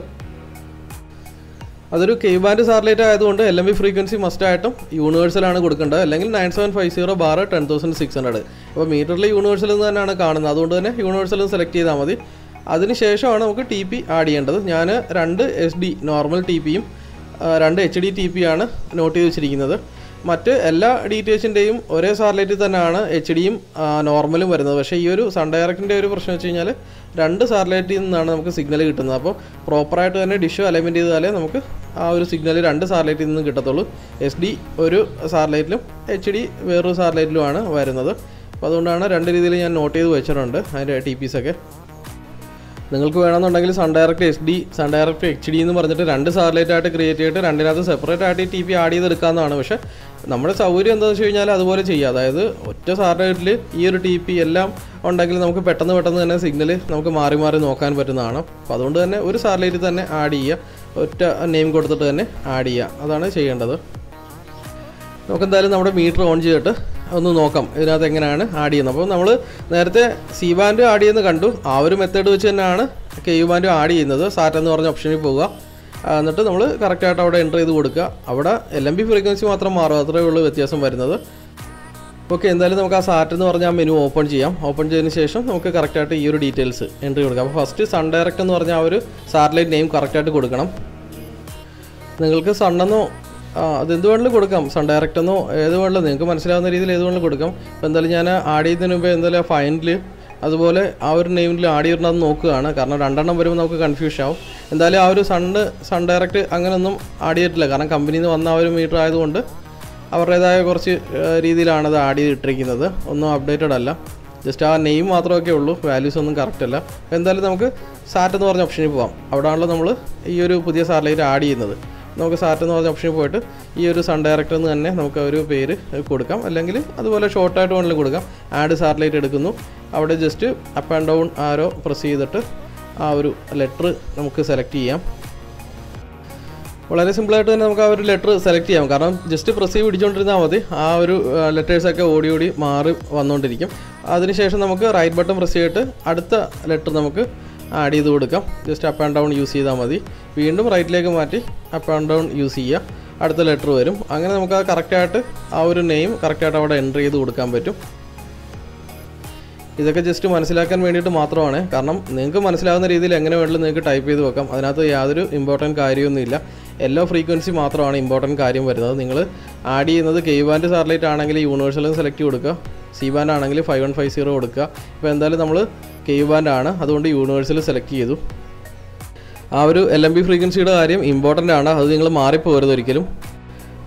അതൊരു കെ ബാൻഡ് സാറ്റലൈറ്റ് ആയതുകൊണ്ട് എൽ എം ബി ഫ്രീക്വൻസി മസ്റ്റായിട്ടും യൂണിവേഴ്സലാണ് കൊടുക്കേണ്ടത് അല്ലെങ്കിൽ nine seven five zero bar ten thousand six hundred അപ്പോൾ മീറ്ററിൽ യൂണിവേഴ്സൽ എന്ന് തന്നെയാണ് കാണുന്നത് അതുകൊണ്ട് തന്നെ യൂണിവേഴ്സൽ സെലക്ട് ചെയ്താൽ മതി അതിനുശേഷമാണ് നമുക്ക് ടി പി ആഡ് ചെയ്യേണ്ടത് ഞാൻ രണ്ട് എസ് ഡി നോർമൽ ടി പിയും രണ്ട് H D T P note നോട്ട് ചെയ്ത് വെച്ചിരിക്കുന്നത് മറ്റ് എല്ലാ ഡി ടി എച്ചിൻ്റെയും ഒരേ സാറ്റലൈറ്റിൽ തന്നെയാണ് എച്ച് ഡിയും നോർമലും വരുന്നത് പക്ഷേ ഈ ഒരു സൺ ഡയറക്റ്റിൻ്റെ ഒരു പ്രശ്നം വെച്ച് കഴിഞ്ഞാൽ രണ്ട് സാറ്റലൈറ്റിൽ നിന്നാണ് നമുക്ക് സിഗ്നൽ കിട്ടുന്നത് അപ്പോൾ പ്രോപ്പറായിട്ട് തന്നെ ഡിഷ് അലൈൻമെൻറ്റ് ചെയ്താലേ നമുക്ക് ആ ഒരു സിഗ്നൽ രണ്ട് സാറ്റലൈറ്റിൽ നിന്ന് കിട്ടത്തുള്ളൂ എസ് ഡി ഒരു സാറ്റലൈറ്റിലും എച്ച് ഡി വേറൊരു സാറ്റലൈറ്റിലുമാണ് വരുന്നത് അപ്പോൾ അതുകൊണ്ടാണ് രണ്ട് രീതിയിൽ ഞാൻ നോട്ട് ചെയ്ത് വെച്ചിട്ടുണ്ട് അതിൻ്റെ ടി പീസ് ഒക്കെ നിങ്ങൾക്ക് വേണമെന്നുണ്ടെങ്കിൽ Sun Direct S D Sun Direct H D എന്ന് പറഞ്ഞിട്ട് രണ്ട് സാറ്റലൈറ്റ് ആയിട്ട് ക്രിയേറ്റ് ചെയ്തിട്ട് രണ്ടിനകത്ത് സെപ്പറേറ്റ് ആയിട്ട് ഈ ടി പി ആഡ് ചെയ്തെടുക്കാവുന്നതാണ് പക്ഷേ നമ്മുടെ സൗകര്യം എന്താണെന്ന് വെച്ച് കഴിഞ്ഞാൽ അതുപോലെ ചെയ്യുക അതായത് ഒറ്റ സാറ്റലൈറ്റിൽ ഈ ഒരു ടി പി എല്ലാം ഉണ്ടെങ്കിൽ നമുക്ക് പെട്ടെന്ന് പെട്ടെന്ന് തന്നെ സിഗ്നൽ നമുക്ക് മാറി മാറി നോക്കാൻ പറ്റുന്നതാണ് അപ്പോൾ അതുകൊണ്ട് തന്നെ ഒരു സാറ്റലൈറ്റിൽ തന്നെ ആഡ് ചെയ്യുക ഒറ്റ നെയിം കൊടുത്തിട്ട് തന്നെ ആഡ് ചെയ്യുക അതാണ് ചെയ്യേണ്ടത് നമുക്ക് എന്തായാലും നമ്മുടെ മീറ്റർ ഓൺ ചെയ്തിട്ട് ഒന്ന് നോക്കാം ഇതിനകത്ത് എങ്ങനെയാണ് ആഡ് ചെയ്യുന്നത് അപ്പോൾ നമ്മൾ നേരത്തെ സി ബാൻഡ് ആഡ് ചെയ്യുന്നത് കണ്ടു ആ ഒരു മെത്തേഡ് വെച്ച് തന്നെയാണ് കെ യു ബാൻഡ് ആഡ് ചെയ്യുന്നത് സാറ്റ് എന്ന് പറഞ്ഞ ഓപ്ഷനിൽ പോവുക ആ, എന്നിട്ട് നമ്മൾ കറക്റ്റായിട്ട് അവിടെ എൻ്റർ ചെയ്ത് കൊടുക്കുക അവിടെ എൽ എം ബി ഫ്രീക്വൻസി മാത്രം മാറും അത്രയേ ഉള്ളൂ വ്യത്യാസം വരുന്നത് ഓക്കെ എന്തായാലും നമുക്ക് ആ സാറ്റ് എന്ന് പറഞ്ഞ ആ മെനു ഓപ്പൺ ചെയ്യാം ഓപ്പൺ ചെയ്തതിന് ശേഷം നമുക്ക് കറക്റ്റായിട്ട് ഈ ഒരു ഡീറ്റെയിൽസ് എൻട്രി കൊടുക്കാം അപ്പോൾ ഫസ്റ്റ് സൺ ഡയറക്റ്റ് എന്ന് പറഞ്ഞ ആ ഒരു സാറ്റലൈറ്റ് നെയിം കറക്റ്റായിട്ട് കൊടുക്കണം നിങ്ങൾക്ക് സണ്ണെന്നോ ആ അതെന്ത് വേണമെങ്കിലും കൊടുക്കാം സൺ ഡയറക്റ്റ് എന്നോ ഏത് വേണമെങ്കിലും നിങ്ങൾക്ക് മനസ്സിലാവുന്ന രീതിയിൽ ഏത് വേണമെങ്കിലും കൊടുക്കാം അപ്പോൾ എന്തായാലും ഞാൻ ആഡ് ചെയ്യുന്നതിന് മുമ്പ് എന്തായാലും ഫൈനൽ അതുപോലെ ആ ഒരു നെയിമിൽ ആഡ് ചെയ്യണമെന്ന് നോക്കുകയാണ് കാരണം രണ്ടെണ്ണം വരുമ്പോൾ നമുക്ക് കൺഫ്യൂഷൻ ആവും എന്തായാലും ആ ഒരു സണ്ണ് സൺ ഡയറക്റ്റ് അങ്ങനെയൊന്നും ആഡ് ചെയ്തിട്ടില്ല കാരണം കമ്പനിയിൽ നിന്ന് വന്ന ആ ഒരു മീറ്റർ ആയതുകൊണ്ട് അവരുടേതായ കുറച്ച് ഏഹ്, രീതിയിലാണ് അത് ആഡ് ചെയ്തിട്ടിരിക്കുന്നത് ഒന്നും അപ്ഡേറ്റഡ് അല്ല ജസ്റ്റ് ആ നെയിം മാത്രമൊക്കെ ഉള്ളൂ വാല്യൂസ് ഒന്നും കറക്റ്റ് അല്ല അപ്പോൾ എന്തായാലും നമുക്ക് സാറ്റ് എന്ന് പറഞ്ഞ ഓപ്ഷനിൽ പോവാം അവിടെയാണല്ലോ നമ്മൾ ഈ ഒരു പുതിയ സാറ്റലൈറ്റ് ആഡ് ചെയ്യുന്നത് നമുക്ക് സാറ്റ് എന്ന് പറഞ്ഞ ഓപ്ഷനിൽ പോയിട്ട് ഈ ഒരു സൺ ഡയറക്റ്റ് എന്ന് തന്നെ നമുക്ക് ഒരു പേര് കൊടുക്കാം അല്ലെങ്കിൽ അതുപോലെ ഷോർട്ടായിട്ട് വേണമെങ്കിലും കൊടുക്കാം ആഡ് സാറ്റലൈറ്റ് എടുക്കുന്നു അവിടെ just up and down arrow press ചെയ്തിട്ട് ആ ഒരു ലെറ്റർ നമുക്ക് സെലക്ട് ചെയ്യാം വളരെ സിമ്പിളായിട്ട് തന്നെ നമുക്ക് ആ ഒരു ലെറ്റർ സെലക്ട് ചെയ്യാം കാരണം ജസ്റ്റ് പ്രസ് ചെയ്ത് പിടിച്ചുകൊണ്ടിരുന്നാൽ മതി ആ ഒരു ലെറ്റേഴ്സൊക്കെ ഓടി ഓടി മാറി വന്നുകൊണ്ടിരിക്കും അതിനുശേഷം നമുക്ക് റൈറ്റ് ബട്ടൺ പ്രസ് ചെയ്തിട്ട് അടുത്ത ലെറ്റർ നമുക്ക് ആഡ് ചെയ്ത് കൊടുക്കാം just up and down use ചെയ്താൽ മതി വീണ്ടും റൈറ്റിലേക്ക് മാറ്റി അപ്പ് ആൻഡ് ഡൗൺ യൂസ് ചെയ്യുക അടുത്ത ലെറ്റർ വരും അങ്ങനെ നമുക്ക് ആ കറക്റ്റായിട്ട് ആ ഒരു നെയിം കറക്റ്റായിട്ട് അവിടെ എൻ്റർ ചെയ്ത് കൊടുക്കാൻ പറ്റും ഇതൊക്കെ ജസ്റ്റ് മനസ്സിലാക്കാൻ വേണ്ടിയിട്ട് മാത്രമാണ് കാരണം നിങ്ങൾക്ക് മനസ്സിലാവുന്ന രീതിയിൽ എങ്ങനെ വേണമെങ്കിലും നിങ്ങൾക്ക് ടൈപ്പ് ചെയ്ത് വെക്കാം അതിനകത്ത് യാതൊരു ഇമ്പോർട്ടൻറ്റ് കാര്യമൊന്നുമില്ല എല്ലാ ഫ്രീക്വൻസി മാത്രമാണ് ഇമ്പോർട്ടൻറ്റ് കാര്യം വരുന്നത് നിങ്ങൾ ആഡ് ചെയ്യുന്നത് കെ ബാൻഡ് സാറ്റലൈറ്റ് ആണെങ്കിൽ യൂണിവേഴ്സലും സെലക്ട് കൊടുക്കുക സി ബാൻഡ് ആണെങ്കിൽ ഫൈവ് വൺ ഫൈവ് സീറോ കൊടുക്കുക ഇപ്പോൾ എന്തായാലും നമ്മൾ കെ ബാൻഡ് ആണ് അതുകൊണ്ട് യൂണിവേഴ്സൽ സെലക്ട് ചെയ്തു ആ ഒരു എൽ എം ബി ഫ്രീക്വൻസിയുടെ കാര്യം ഇമ്പോർട്ടൻ്റ് ആണ് അത് നിങ്ങൾ മാറിപ്പോകരുത് ഒരിക്കലും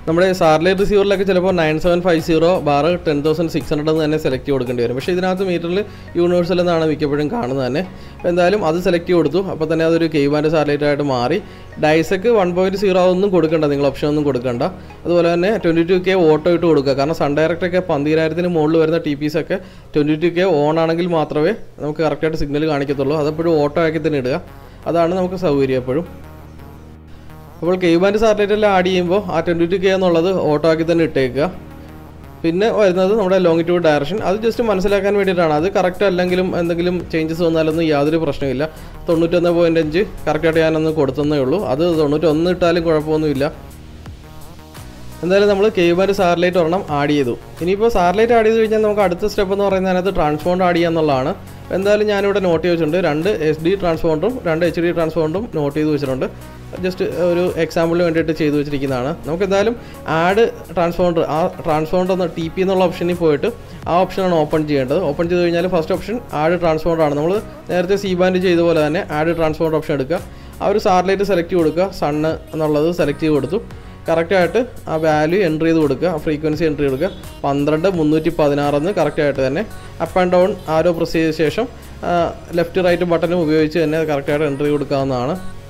നമ്മുടെ സാറ്റലൈറ്റ് റിസീവറിലൊക്കെ ചിലപ്പോൾ nine seven five zero bar ten thousand six hundred എന്ന് തന്നെ സെലക്ട് കൊടുക്കേണ്ടി വരും പക്ഷേ ഇതിനകത്ത് മീറ്ററിൽ യൂണിവേഴ്സൽ എന്നാണ് മിക്കപ്പോഴും കാണുന്നത് തന്നെ അപ്പോൾ എന്തായാലും അത് സെലക്ട് കൊടുത്തു അപ്പോൾ തന്നെ അതൊരു കെയ്വാൻ്റെ സാറ്റലൈറ്റ് ആയിട്ട് മാറി ഡൈസക്ക് വൺ പോയിൻറ്റ് സീറോ ഒന്നും കൊടുക്കണ്ട നിങ്ങൾ ഓപ്ഷൻ ഒന്നും കൊടുക്കണ്ട അതുപോലെ തന്നെ ട്വൻറ്റി ടു കെ ഓട്ടോ ഇട്ട് കൊടുക്കുക കാരണം സൺ ഡയറക്റ്റ് ഒക്കെ പന്തിരായിരത്തിന് മുകളിൽ വരുന്ന ടി പീസ് ഒക്കെ ട്വൻറ്റി ടു കെ ഓൺ ആണെങ്കിൽ മാത്രമേ നമുക്ക് കറക്റ്റായിട്ട് സിഗ്നൽ കാണിക്കത്തുള്ളൂ അതെപ്പോഴും ഓട്ടോ ആക്കി തന്നെ ഇടുക അതാണ് നമുക്ക് സൗകര്യം എപ്പോഴും അപ്പോൾ കെ ബാൻഡ് സാറ്റലൈറ്റ് എല്ലാം ആഡ് ചെയ്യുമ്പോൾ ആ ട്വൻറ്റി ടു കെ എന്നുള്ളത് ഓട്ടോ ആക്കി തന്നെ ഇട്ടേക്കുക പിന്നെ വരുന്നത് നമ്മുടെ ലോങ്ങിറ്റ്യൂഡ് ഡയറക്ഷൻ അത് ജസ്റ്റ് മനസ്സിലാക്കാൻ വേണ്ടിയിട്ടാണ് അത് കറക്റ്റ് അല്ലെങ്കിലും എന്തെങ്കിലും ചേഞ്ചസ് വന്നാലൊന്നും യാതൊരു പ്രശ്നമില്ല തൊണ്ണൂറ്റൊന്ന് പോയിൻറ്റ് അഞ്ച് കറക്റ്റായിട്ട് ഞാനൊന്ന് കൊടുത്തന്നേ ഉള്ളൂ അത് തൊണ്ണൂറ്റൊന്ന് ഇട്ടാലും കുഴപ്പമൊന്നുമില്ല എന്തായാലും നമ്മൾ കേബാൻഡ് സാറ്റലൈറ്റ് ഒരെണ്ണം ആഡ് ചെയ്തു ഇനിയിപ്പോൾ സാറ്റലൈറ്റ് ആഡ് ചെയ്ത് കഴിഞ്ഞാൽ നമുക്ക് അടുത്ത സ്റ്റെപ്പ് എന്ന് പറയുന്നത് അതിനകത്ത് ട്രാൻസ്പോണ്ട് ആഡ് ചെയ്യുക എന്നുള്ളതാണ് എന്തായാലും ഞാനിവിടെ നോട്ട് ചെയ്ത് വെച്ചിട്ടുണ്ട് രണ്ട് എസ് ഡി ട്രാൻസ്പോണ്ടറും രണ്ട് എച്ച് ഡി ട്രാൻസ്പോണ്ടറും നോട്ട് ചെയ്ത് വെച്ചിട്ടുണ്ട് ജസ്റ്റ് ഒരു എക്സാമ്പിളിന് വേണ്ടിയിട്ട് ചെയ്തു വെച്ചിരിക്കുന്നതാണ് നമുക്ക് എന്തായാലും ആഡ് ട്രാൻസ്പോണ്ടർ ആ ട്രാൻസ്പോണ്ടർ എന്ന ടി പി എന്നുള്ള ഓപ്ഷനിൽ പോയിട്ട് ആ ഓപ്ഷനാണ് ഓപ്പൺ ചെയ്യേണ്ടത് ഓപ്പൺ ചെയ്ത് കഴിഞ്ഞാൽ ഫസ്റ്റ് ഓപ്ഷൻ ആഡ് ട്രാൻസ്പോണ്ടർ ആണ് നമ്മൾ നേരത്തെ സി ബാൻഡ് ചെയ്ത പോലെ തന്നെ ആഡ് ട്രാൻസ്പോണ്ടർ ഓപ്ഷൻ എടുക്കുക ആ ഒരു സാറ്റലൈറ്റ് സെലക്ട് കൊടുക്കുക സണ്ണ് എന്നുള്ളത് സെലക്ട് ചെയ്ത് കൊടുത്തു കറക്റ്റായിട്ട് ആ വാല്യൂ എൻട്രി ചെയ്ത് കൊടുക്കുക ആ ഫ്രീക്വൻസി എൻട്രി കൊടുക്കുക പന്ത്രണ്ട് മുന്നൂറ്റി പതിനാറെന്ന് കറക്റ്റായിട്ട് തന്നെ up and down arrow press ചെയ്ത ശേഷം ലെഫ്റ്റ് റൈറ്റ് ബട്ടണും ഉപയോഗിച്ച് തന്നെ കറക്റ്റായിട്ട് എൻട്രി കൊടുക്കാവുന്നതാണ്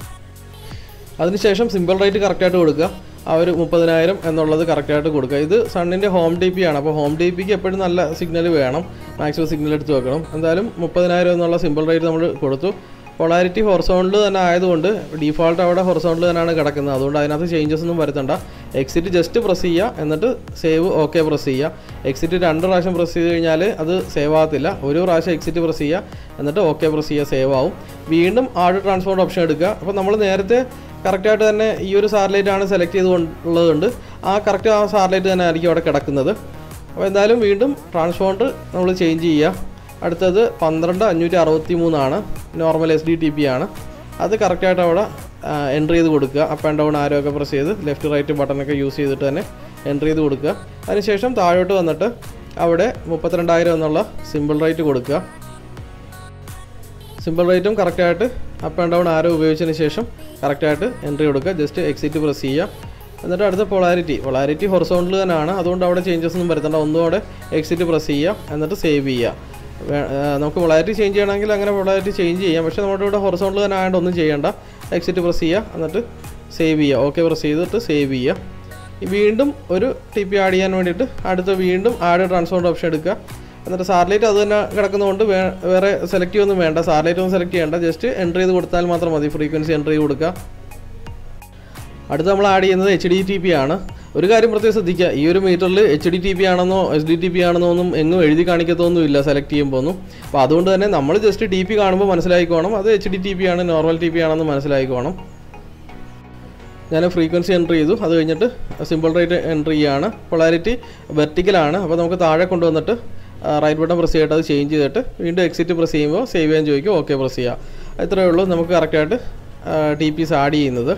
അതിനുശേഷം സിമ്പിൾ റേറ്റ് കറക്റ്റായിട്ട് കൊടുക്കുക ആ ഒരു മുപ്പതിനായിരം എന്നുള്ളത് കറക്റ്റായിട്ട് കൊടുക്കുക ഇത് സണ്ണിൻ്റെ ഹോം ടി പി ആണ് അപ്പോൾ ഹോം ടി പിക്ക് എപ്പോഴും നല്ല സിഗ്നൽ വേണം മാക്സിമം സിഗ്നൽ എടുത്ത് വെക്കണം എന്തായാലും മുപ്പതിനായിരം എന്നുള്ള സിമ്പിൾ റേറ്റ് നമ്മൾ കൊടുത്തു പൊളാരിറ്റി ഹൊറസോണിൽ തന്നെ ആയതുകൊണ്ട് ഡീഫോൾട്ട് അവിടെ ഹൊറസോണിൽ തന്നെയാണ് കിടക്കുന്നത് അതുകൊണ്ട് അതിനകത്ത് ചേഞ്ചസ് ഒന്നും വരുത്തണ്ട എക്സിറ്റ് ജസ്റ്റ് പ്രസ് ചെയ്യുക എന്നിട്ട് സേവ് ഓക്കെ പ്രസ് ചെയ്യുക എക്സിറ്റ് രണ്ട് പ്രാവശ്യം പ്രസ് ചെയ്ത് കഴിഞ്ഞാൽ അത് സേവ് ആകത്തില്ല ഒരു പ്രാവശ്യം എക്സിറ്റ് പ്രസ് ചെയ്യുക എന്നിട്ട് ഓക്കെ പ്രസ് ചെയ്യുക സേവ് ആവും വീണ്ടും ആഡ് ട്രാൻസ്പോർട്ട് ഓപ്ഷൻ എടുക്കുക അപ്പോൾ നമ്മൾ നേരത്തെ കറക്റ്റായിട്ട് തന്നെ ഈ ഒരു സാറ്റലൈറ്റ് ആണ് സെലക്ട് ചെയ്തുകൊണ്ടുള്ളതുകൊണ്ട് ആ കറക്റ്റ് ആ സാറ്റലൈറ്റ് തന്നെ ആയിരിക്കും അവിടെ കിടക്കുന്നത് അപ്പോൾ എന്തായാലും വീണ്ടും ട്രാൻസ്പോണ്ടർ നമ്മൾ ചേഞ്ച് ചെയ്യുക അടുത്തത് പന്ത്രണ്ട് അഞ്ഞൂറ്റി അറുപത്തി മൂന്നാണ് normal S D T P ആണ് അത് കറക്റ്റായിട്ട് അവിടെ എൻട്രി ചെയ്ത് കൊടുക്കുക അപ്പ് ആൻഡ് ഡൗൺ ആരോ ഒക്കെ പ്രസ് ചെയ്ത് ലെഫ്റ്റ് റൈറ്റ് ബട്ടണൊക്കെ യൂസ് ചെയ്തിട്ട് തന്നെ എൻട്രി ചെയ്ത് കൊടുക്കുക അതിനുശേഷം താഴോട്ട് വന്നിട്ട് അവിടെ മുപ്പത്തിരണ്ടായിരം എന്നുള്ള സിമ്പിൾ റേറ്റ് കൊടുക്കുക സിമ്പിൾ റേറ്റും കറക്റ്റായിട്ട് അപ്പ് ആൻഡ് ഡൗൺ ആരോ ഉപയോഗിച്ചതിന് ശേഷം കറക്റ്റായിട്ട് എൻട്രി കൊടുക്കുക ജസ്റ്റ് എക്സിറ്റ് പ്രസ് ചെയ്യുക എന്നിട്ട് അടുത്ത പൊളാരിറ്റി പൊളാരിറ്റി ഹൊറസോണിൽ തന്നെയാണ് അതുകൊണ്ട് അവിടെ ചേഞ്ചസ് ഒന്നും വരുത്തണ്ട ഒന്നുകൂടെ എക്സിറ്റ് പ്രസ് ചെയ്യുക എന്നിട്ട് സേവ് ചെയ്യുക വേ- ആ, നമുക്ക് പൊളാരിറ്റി ചേഞ്ച് ചെയ്യണമെങ്കിൽ അങ്ങനെ പൊളാരിറ്റി ചേഞ്ച് ചെയ്യാം പക്ഷേ നമ്മുടെ ഇവിടെ ഹൊറസോണിൽ തന്നെ ആയതുകൊണ്ട് ഒന്നും ചെയ്യേണ്ട എക്സിറ്റ് പ്രസ് ചെയ്യുക എന്നിട്ട് സേവ് ചെയ്യുക ഓക്കെ പ്രസ് ചെയ്തിട്ട് സേവ് ചെയ്യുക ഈ വീണ്ടും ഒരു ടി പി ആഡ് ചെയ്യാൻ വേണ്ടിയിട്ട് അടുത്ത വീണ്ടും ആഡ് ട്രാൻസ്പോണ്ട് ഓപ്ഷൻ എടുക്കുക എന്നിട്ട് സാറ്റലൈറ്റ് അത് തന്നെ കിടക്കുന്നതുകൊണ്ട് വേ- വേറെ സെലക്ട് ചെയ്യൊന്നും വേണ്ട സാറ്റലൈറ്റ് ഒന്നും സെലക്ട് ചെയ്യേണ്ട ജസ്റ്റ് എൻട്രി ചെയ്ത് കൊടുത്താൽ മാത്രം മതി ഫ്രീക്വൻസി എൻട്രി ചെയ്ത് കൊടുക്കുക അടുത്ത് നമ്മൾ ആഡ് ചെയ്യുന്നത് എച്ച് ഡി ടി പി ആണ് ഒരു കാര്യം പ്രത്യേകം ശ്രദ്ധിക്കുക ഈ ഒരു മീറ്ററിൽ എച്ച് ഡി ടി പി ആണെന്നോ എസ് ഡി ടി പി ആണെന്നോ ഒന്നും എങ്ങും എഴുതി കാണിക്കത്തൊന്നുമില്ല സെലക്ട് ചെയ്യുമ്പോൾ ഒന്നും അപ്പോൾ അതുകൊണ്ട് തന്നെ നമ്മൾ ജസ്റ്റ് ടി പി കാണുമ്പോൾ മനസ്സിലായിക്കോണം അത് എച്ച് ഡി ടി പി ആണ് നോർമൽ ടി പി ആണെന്ന് മനസ്സിലായിക്കോണം ഞാൻ ഫ്രീക്വൻസി എൻട്രി ചെയ്തു അത് കഴിഞ്ഞിട്ട് സിമ്പിൾ റേറ്റ് എൻട്രി ചെയ്യാണ് പൊളാരിറ്റി വെർട്ടിക്കലാണ് അപ്പോൾ നമുക്ക് താഴെ കൊണ്ടുവന്നിട്ട് റൈറ്റ് ബട്ടൺ പ്രസ് ചെയ്തിട്ട് അത് ചേഞ്ച് ചെയ്തിട്ട് വീണ്ടും എക്സിറ്റ് പ്രസ് ചെയ്യുമ്പോൾ സേവ് ചെയ്യാൻ ചോദിക്കും ഓക്കെ പ്രസ് ചെയ്യുക ഇത്രയേ ഉള്ളൂ നമുക്ക് കറക്റ്റായിട്ട് ടി പീസ് ആഡ് ചെയ്യുന്നത്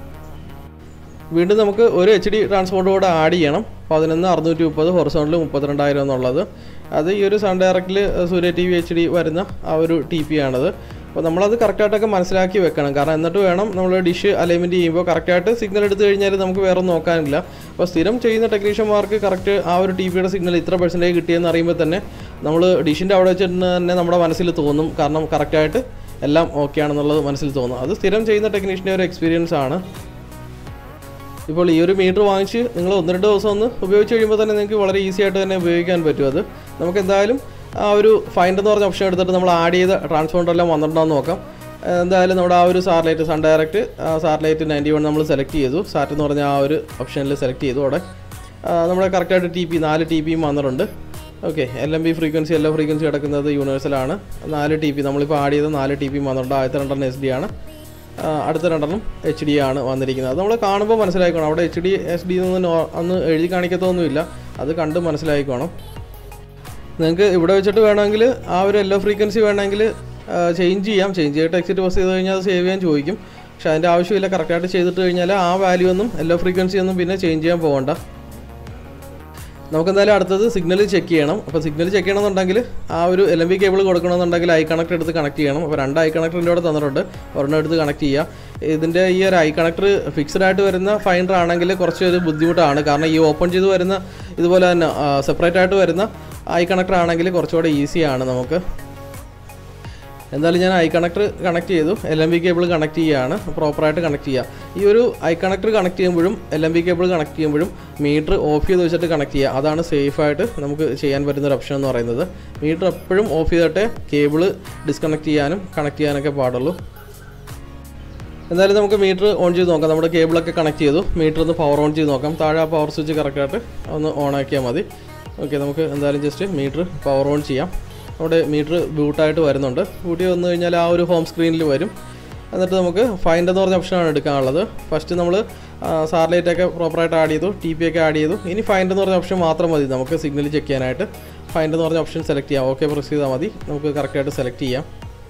വീണ്ടും നമുക്ക് ഒരു എച്ച് ഡി ട്രാൻസ്പോർട്ട് കൂടെ ആഡ് ചെയ്യണം പതിനൊന്ന് അറുന്നൂറ്റി മുപ്പത് ഹൊറസോണിൽ മുപ്പത്തിരണ്ടായിരം എന്നുള്ളത് അത് ഈ ഒരു സൺ ഡയറക്റ്റിൽ Surya T V H D വരുന്ന ആ ഒരു ടി പി ആണത് അപ്പോൾ നമ്മളത് കറക്റ്റായിട്ടൊക്കെ മനസ്സിലാക്കി വെക്കണം കാരണം എന്നിട്ട് വേണം നമ്മൾ ഡിഷ് അലൈൻമെൻറ്റ് ചെയ്യുമ്പോൾ കറക്റ്റായിട്ട് സിഗ്നൽ എടുത്തു കഴിഞ്ഞാൽ നമുക്ക് വേറെ ഒന്നും നോക്കാനില്ല അപ്പോൾ സ്ഥിരം ചെയ്യുന്ന ടെക്നീഷ്യന്മാർക്ക് കറക്റ്റ് ആ ഒരു ടി പിയുടെ സിഗ്നൽ ഇത്ര പെർസെൻറ്റേജ് കിട്ടിയെന്ന് അറിയുമ്പോൾ തന്നെ നമ്മൾ ഡിഷിൻ്റെ അവിടെ വെച്ചിട്ട് തന്നെ നമ്മുടെ മനസ്സിൽ തോന്നും കാരണം കറക്റ്റായിട്ട് എല്ലാം ഓക്കെ ആണെന്നുള്ളത് മനസ്സിൽ തോന്നും അത് സ്ഥിരം ചെയ്യുന്ന ടെക്നീഷ്യൻ്റെ ഒരു എക്സ്പീരിയൻസ് ആണ് ഇപ്പോൾ ഈ ഒരു മീറ്റർ വാങ്ങിച്ച് നിങ്ങൾ ഒന്ന് രണ്ട് ദിവസം ഒന്ന് ഉപയോഗിച്ച് കഴിയുമ്പോൾ തന്നെ നിങ്ങൾക്ക് വളരെ ഈസി ആയിട്ട് തന്നെ ഉപയോഗിക്കാൻ പറ്റും അത് നമുക്ക് എന്തായാലും ആ ഒരു ഫൈൻഡ് എന്ന് പറഞ്ഞ ഓപ്ഷൻ എടുത്തിട്ട് നമ്മൾ ആഡ് ചെയ്ത ട്രാൻസ്പോണ്ടർ എല്ലാം വന്നിട്ടുണ്ടോ എന്ന് നോക്കാം ഏഹ് എന്തായാലും നമ്മുടെ ആ ഒരു satellite Sun Direct satellite ninety one നമ്മൾ സെലക്ട് ചെയ്തു സാറ്റ് എന്ന് പറഞ്ഞ ആ ഒരു ഓപ്ഷനിൽ സെലക്ട് ചെയ്തു അവിടെ ആ, നമ്മുടെ കറക്റ്റായിട്ട് ടി പി നാല് ടി പിയും വന്നിട്ടുണ്ട് okay L M B frequency എല്ലാ ഫ്രീക്വൻസി കിടക്കുന്നത് യൂണിവേഴ്സലാണ് നാല് ടി പി നമ്മളിപ്പോൾ ആഡ് ചെയ്ത നാല് ടി പിയും വന്നിട്ടുണ്ട് ആദ്യത്തെ രണ്ടെണ്ണം എസ് ഡി ആണ് ആ, അടുത്ത രണ്ടെണ്ണം എച്ച് ഡി ആണ് വന്നിരിക്കുന്നത് അത് നമ്മൾ കാണുമ്പോൾ മനസ്സിലായിക്കോണം അവിടെ എച്ച് ഡി എസ് ഡി ഒന്നും നോ- അന്ന് എഴുതി കാണിക്കത്തൊന്നുമില്ല അത് കണ്ട് മനസ്സിലായിക്കോണം നിങ്ങൾക്ക് ഇവിടെ വെച്ചിട്ട് വേണമെങ്കിൽ ആ ഒരു എല്ലോ ഫ്രീക്വൻസി വേണമെങ്കിൽ ചേഞ്ച് ചെയ്യാം ചേഞ്ച് ചെയ്തിട്ട് എക്സിറ്റ് പ്രസ് ചെയ്ത് കഴിഞ്ഞാൽ അത് സേവ് ചെയ്യാൻ ചോദിക്കും പക്ഷേ അതിൻ്റെ ആവശ്യമില്ല കറക്റ്റായിട്ട് ചെയ്തിട്ട് കഴിഞ്ഞാൽ ആ വാല്യൂ ഒന്നും എല്ലോ ഫ്രീക്വൻസി ഒന്നും പിന്നെ ചേഞ്ച് ചെയ്യാൻ പോകണ്ട നമുക്ക് എന്തായാലും അടുത്തത് സിഗ്നൽ ചെക്ക് ചെയ്യണം അപ്പോൾ സിഗ്നൽ ചെക്ക് ചെയ്യണമെന്നുണ്ടെങ്കിൽ ആ ഒരു എൽ എം ബി കേബിൾ കൊടുക്കണമെന്നുണ്ടെങ്കിൽ ഐ കണക്ട് എടുത്ത് കണക്ട് ചെയ്യണം അപ്പോൾ രണ്ട് ഐ കണക്ടറിൻ്റെ കൂടെ തന്നിട്ടുണ്ട് ഒരെണ്ണം എടുത്ത് കണക്ട് ചെയ്യുക ഇതിൻ്റെ ഈ ഒരു ഐ കണക്ടർ ഫിക്സ്ഡ് ആയിട്ട് വരുന്ന ഫൈൻഡർ ആണെങ്കിൽ കുറച്ച് ഒരു ബുദ്ധിമുട്ടാണ് കാരണം ഈ ഓപ്പൺ ചെയ്ത് വരുന്ന ഇതുപോലെ തന്നെ സെപ്പറേറ്റ് ആയിട്ട് വരുന്ന ഐ കണക്ടർ ആണെങ്കിൽ കുറച്ചുകൂടെ ഈസിയാണ് നമുക്ക് എന്തായാലും ഞാൻ ഐ കണക്ടർ കണക്ട് ചെയ്തു L M B cable connect ചെയ്യുകയാണ് പ്രോപ്പറായിട്ട് കണക്ട് ചെയ്യുക ഈ ഒരു ഐ കണക്ടർ കണക്ട് ചെയ്യുമ്പോഴും L M B cable connect ചെയ്യുമ്പോഴും മീറ്റർ ഓഫ് ചെയ്ത് വെച്ചിട്ട് കണക്ട് ചെയ്യുക അതാണ് സേഫായിട്ട് നമുക്ക് ചെയ്യാൻ പറ്റുന്ന ഒരു ഓപ്ഷൻ എന്ന് പറയുന്നത് മീറ്റർ എപ്പോഴും ഓഫ് ചെയ്തിട്ടേ കേബിൾ ഡിസ്കണക്ട് ചെയ്യാനും കണക്ട് ചെയ്യാനൊക്കെ പാടുള്ളൂ എന്തായാലും നമുക്ക് മീറ്റർ ഓൺ ചെയ്ത് നോക്കാം നമ്മുടെ കേബിളൊക്കെ കണക്ട് ചെയ്തു മീറ്റർ ഒന്ന് പവർ ഓൺ ചെയ്ത് നോക്കാം താഴെ ആ പവർ സ്വിച്ച് കറക്റ്റായിട്ട് ഒന്ന് ഓൺ ആക്കിയാൽ മതി ഓക്കെ നമുക്ക് എന്തായാലും ജസ്റ്റ് മീറ്റർ പവർ ഓൺ ചെയ്യാം അവിടെ മീറ്റർ ബൂട്ടായിട്ട് വരുന്നുണ്ട് ബൂട്ടി വന്നു കഴിഞ്ഞാൽ ആ ഒരു ഹോം സ്ക്രീനിൽ വരും എന്നിട്ട് നമുക്ക് ഫൈൻഡ് എന്ന് പറഞ്ഞ ഓപ്ഷനാണ് എടുക്കാനുള്ളത് ഫസ്റ്റ് നമ്മൾ സാറ്റലൈറ്റ് ഒക്കെ പ്രോപ്പറായിട്ട് ആഡ് ചെയ്തു ടി പി ഒക്കെ ആഡ് ചെയ്തു ഇനി ഫൈൻഡ് എന്ന് പറഞ്ഞ ഓപ്ഷൻ മാത്രം മതി നമുക്ക് സിഗ്നൽ ചെക്ക് ചെയ്യാനായിട്ട് ഫൈൻഡ് എന്ന് പറഞ്ഞ ഓപ്ഷൻ സെലക്ട് ചെയ്യാം ഓക്കെ പ്രസ് ചെയ്താൽ മതി നമുക്ക് കറക്റ്റായിട്ട് സെലക്ട് ചെയ്യാം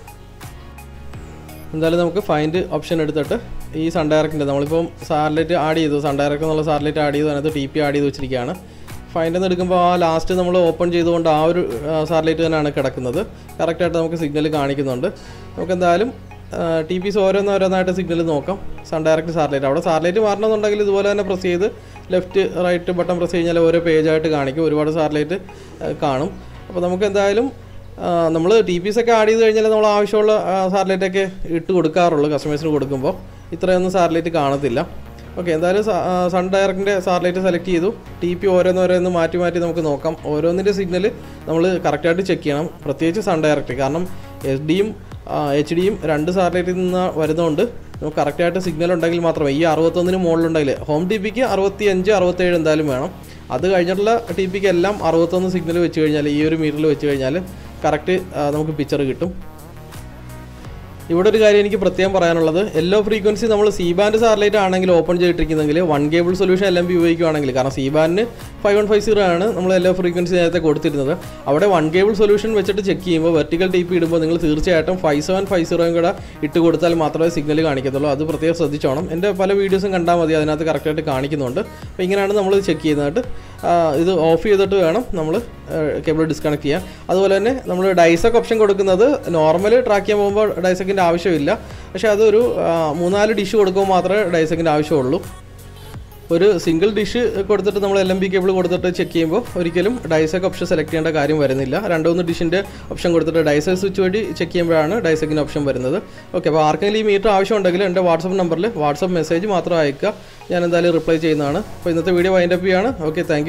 എന്തായാലും നമുക്ക് ഫൈൻഡ് ഓപ്ഷൻ എടുത്തിട്ട് ഈ സൺ ഡയറക്റ്റിൻ്റെ നമ്മളിപ്പം സാറ്റലൈറ്റ് ആഡ് ചെയ്തു സൺ ഡയറക്റ്റ് എന്നുള്ള സാറ്റലൈറ്റ് ആഡ് ചെയ്തു അതിനകത്ത് ടി പി ആഡ് ചെയ്ത് വെച്ചിരിക്കുകയാണ് ഫൈൻഡ് എന്ന് എടുക്കുമ്പോൾ ആ ലാസ്റ്റ് നമ്മൾ ഓപ്പൺ ചെയ്തുകൊണ്ട് ആ ഒരു സാറ്റലൈറ്റ് തന്നെയാണ് കിടക്കുന്നത് കറക്റ്റായിട്ട് നമുക്ക് സിഗ്നൽ കാണിക്കുന്നുണ്ട് നമുക്ക് എന്തായാലും ടി പിസ് ഓരോന്നോരോന്നായിട്ട് സിഗ്നൽ നോക്കാം സൺ ഡയറക്റ്റ് സാറ്റലൈറ്റ് അവിടെ സാറ്റലൈറ്റ് മാറണമെന്നുണ്ടെങ്കിൽ ഇതുപോലെ തന്നെ പ്രസ് ചെയ്ത് ലെഫ്റ്റ് റൈറ്റ് ബട്ടൺ പ്രസ് കഴിഞ്ഞാൽ ഓരോ പേജായിട്ട് കാണിക്കും ഒരുപാട് സാറ്റലൈറ്റ് കാണും അപ്പോൾ നമുക്ക് എന്തായാലും നമ്മൾ ടി പി എസ് ഒക്കെ ആഡ് ചെയ്ത് കഴിഞ്ഞാൽ നമ്മൾ ആവശ്യമുള്ള സാറ്റലൈറ്റ് ഒക്കെ ഇട്ട് കൊടുക്കാറുള്ളൂ കസ്റ്റമേഴ്സിന് കൊടുക്കുമ്പോൾ ഇത്രയൊന്നും സാറ്റലൈറ്റ് കാണത്തില്ല ഓക്കെ എന്തായാലും സൺ ഡയറക്റ്റിൻ്റെ സാറ്റലൈറ്റ് സെലക്ട് ചെയ്തു ടി പി ഓരോന്നോരോന്ന് മാറ്റി മാറ്റി നമുക്ക് നോക്കാം ഓരോന്നിൻ്റെ സിഗ്നൽ നമ്മൾ കറക്റ്റായിട്ട് ചെക്ക് ചെയ്യണം പ്രത്യേകിച്ച് സൺ ഡയറക്റ്റ് കാരണം എസ് ഡിയും എച്ച് ഡിയും രണ്ട് സാറ്റലൈറ്റിൽ നിന്ന് വരുന്നതുകൊണ്ട് നമുക്ക് കറക്റ്റായിട്ട് സിഗ്നൽ ഉണ്ടെങ്കിൽ മാത്രമേ ഈ അറുപത്തൊന്നിന് മുകളിലുണ്ടെങ്കിൽ ഹോം ടി പിക്ക് അറുപത്തി അഞ്ച് അറുപത്തേഴ് എന്തായാലും വേണം അത് കഴിഞ്ഞിട്ടുള്ള ടി പിക്ക് എല്ലാം അറുപത്തൊന്ന് സിഗ്നൽ വെച്ച് കഴിഞ്ഞാൽ ഈ ഒരു മീറ്ററിൽ വെച്ച് കഴിഞ്ഞാൽ കറക്റ്റ് നമുക്ക് പിക്ചർ കിട്ടും ഇവിടെ ഒരു കാര്യം എനിക്ക് പ്രത്യേകം പറയാനുള്ളത് എല്ലോ ഫ്രീക്വൻസി നമ്മൾ സി ബാൻഡ് സാറ്റലൈറ്റ് ആണെങ്കിൽ ഓപ്പൺ ചെയ്തിട്ടിരിക്കുന്നെങ്കിൽ one cable solution L M B ഉപയോഗിക്കുകയാണെങ്കിൽ കാരണം സി ബാൻഡിന് ഫൈവ് വൺ ഫൈവ് സീറോ ആണ് നമ്മൾ എല്ലോ ഫ്രീക്വൻസി നേരത്തെ കൊടുത്തിരുന്നത് അവിടെ വൺ കേബിൾ സൊല്യൂഷൻ വെച്ചിട്ട് ചെക്ക് ചെയ്യുമ്പോൾ വെർട്ടിക്കൽ ടി പി ഇടുമ്പോൾ നിങ്ങൾ തീർച്ചയായിട്ടും ഫൈവ് സെവൻ ഫൈവ് സീറോയും കൂടെ ഇട്ട് കൊടുത്താൽ മാത്രമേ സിഗ്നൽ കാണിക്കത്തുള്ളൂ അത് പ്രത്യേകം ശ്രദ്ധിച്ചോണം എൻ്റെ പല വീഡിയോസും കണ്ടാൽ മതി അതിനകത്ത് കറക്റ്റായിട്ട് കാണിക്കുന്നുണ്ട് അപ്പോൾ ഇങ്ങനെയാണ് നമ്മൾ ചെക്ക് ചെയ്യുന്നതായിട്ട് ഇത് ഓഫ് ചെയ്തിട്ട് വേണം നമ്മൾ കേബിൾ ഡിസ്കണക്ട് ചെയ്യാൻ അതുപോലെ തന്നെ നമ്മൾ ഡൈസക്ക് ഓപ്ഷൻ കൊടുക്കുന്നത് നോർമൽ ട്രാക്ക് ചെയ്യാൻ പോകുമ്പോൾ ഡൈസക്കിൻ്റെ ആവശ്യമില്ല പക്ഷേ അതൊരു മൂന്നാല് ഡിഷ് കൊടുക്കുമ്പോൾ മാത്രമേ ഡൈസക്കിൻ്റെ ആവശ്യമുള്ളൂ ഒരു സിംഗിൾ ഡിഷ് കൊടുത്തിട്ട് നമ്മൾ എൽ എം ബി കേബിൾ കൊടുത്തിട്ട് ചെക്ക് ചെയ്യുമ്പോൾ ഒരിക്കലും ഡൈസക്ക് ഓപ്ഷൻ സെലക്ട് ചെയ്യേണ്ട കാര്യം വരുന്നില്ല രണ്ട് മൂന്ന് ഡിഷിൻ്റെ ഓപ്ഷൻ കൊടുത്തിട്ട് ഡൈസക് സ്വിച്ച് വഴി ചെക്ക് ചെയ്യുമ്പോഴാണ് ഡൈസക്കിൻ്റെ ഓപ്ഷൻ വരുന്നത് ഓക്കെ അപ്പോൾ ആർക്കെങ്കിലും ഈ മീറ്റർ ആവശ്യമുണ്ടെങ്കിൽ എൻ്റെ വാട്സപ്പ് നമ്പറിൽ വാട്സപ്പ് മെസ്സേജ് മാത്രം അയക്കുക ഞാൻ എന്തായാലും റിപ്ലൈ ചെയ്യുന്നതാണ് അപ്പോൾ ഇന്നത്തെ വീഡിയോ വൈൻഡപ്പ് ചെയ്യാണ് ഓക്കെ താങ്ക്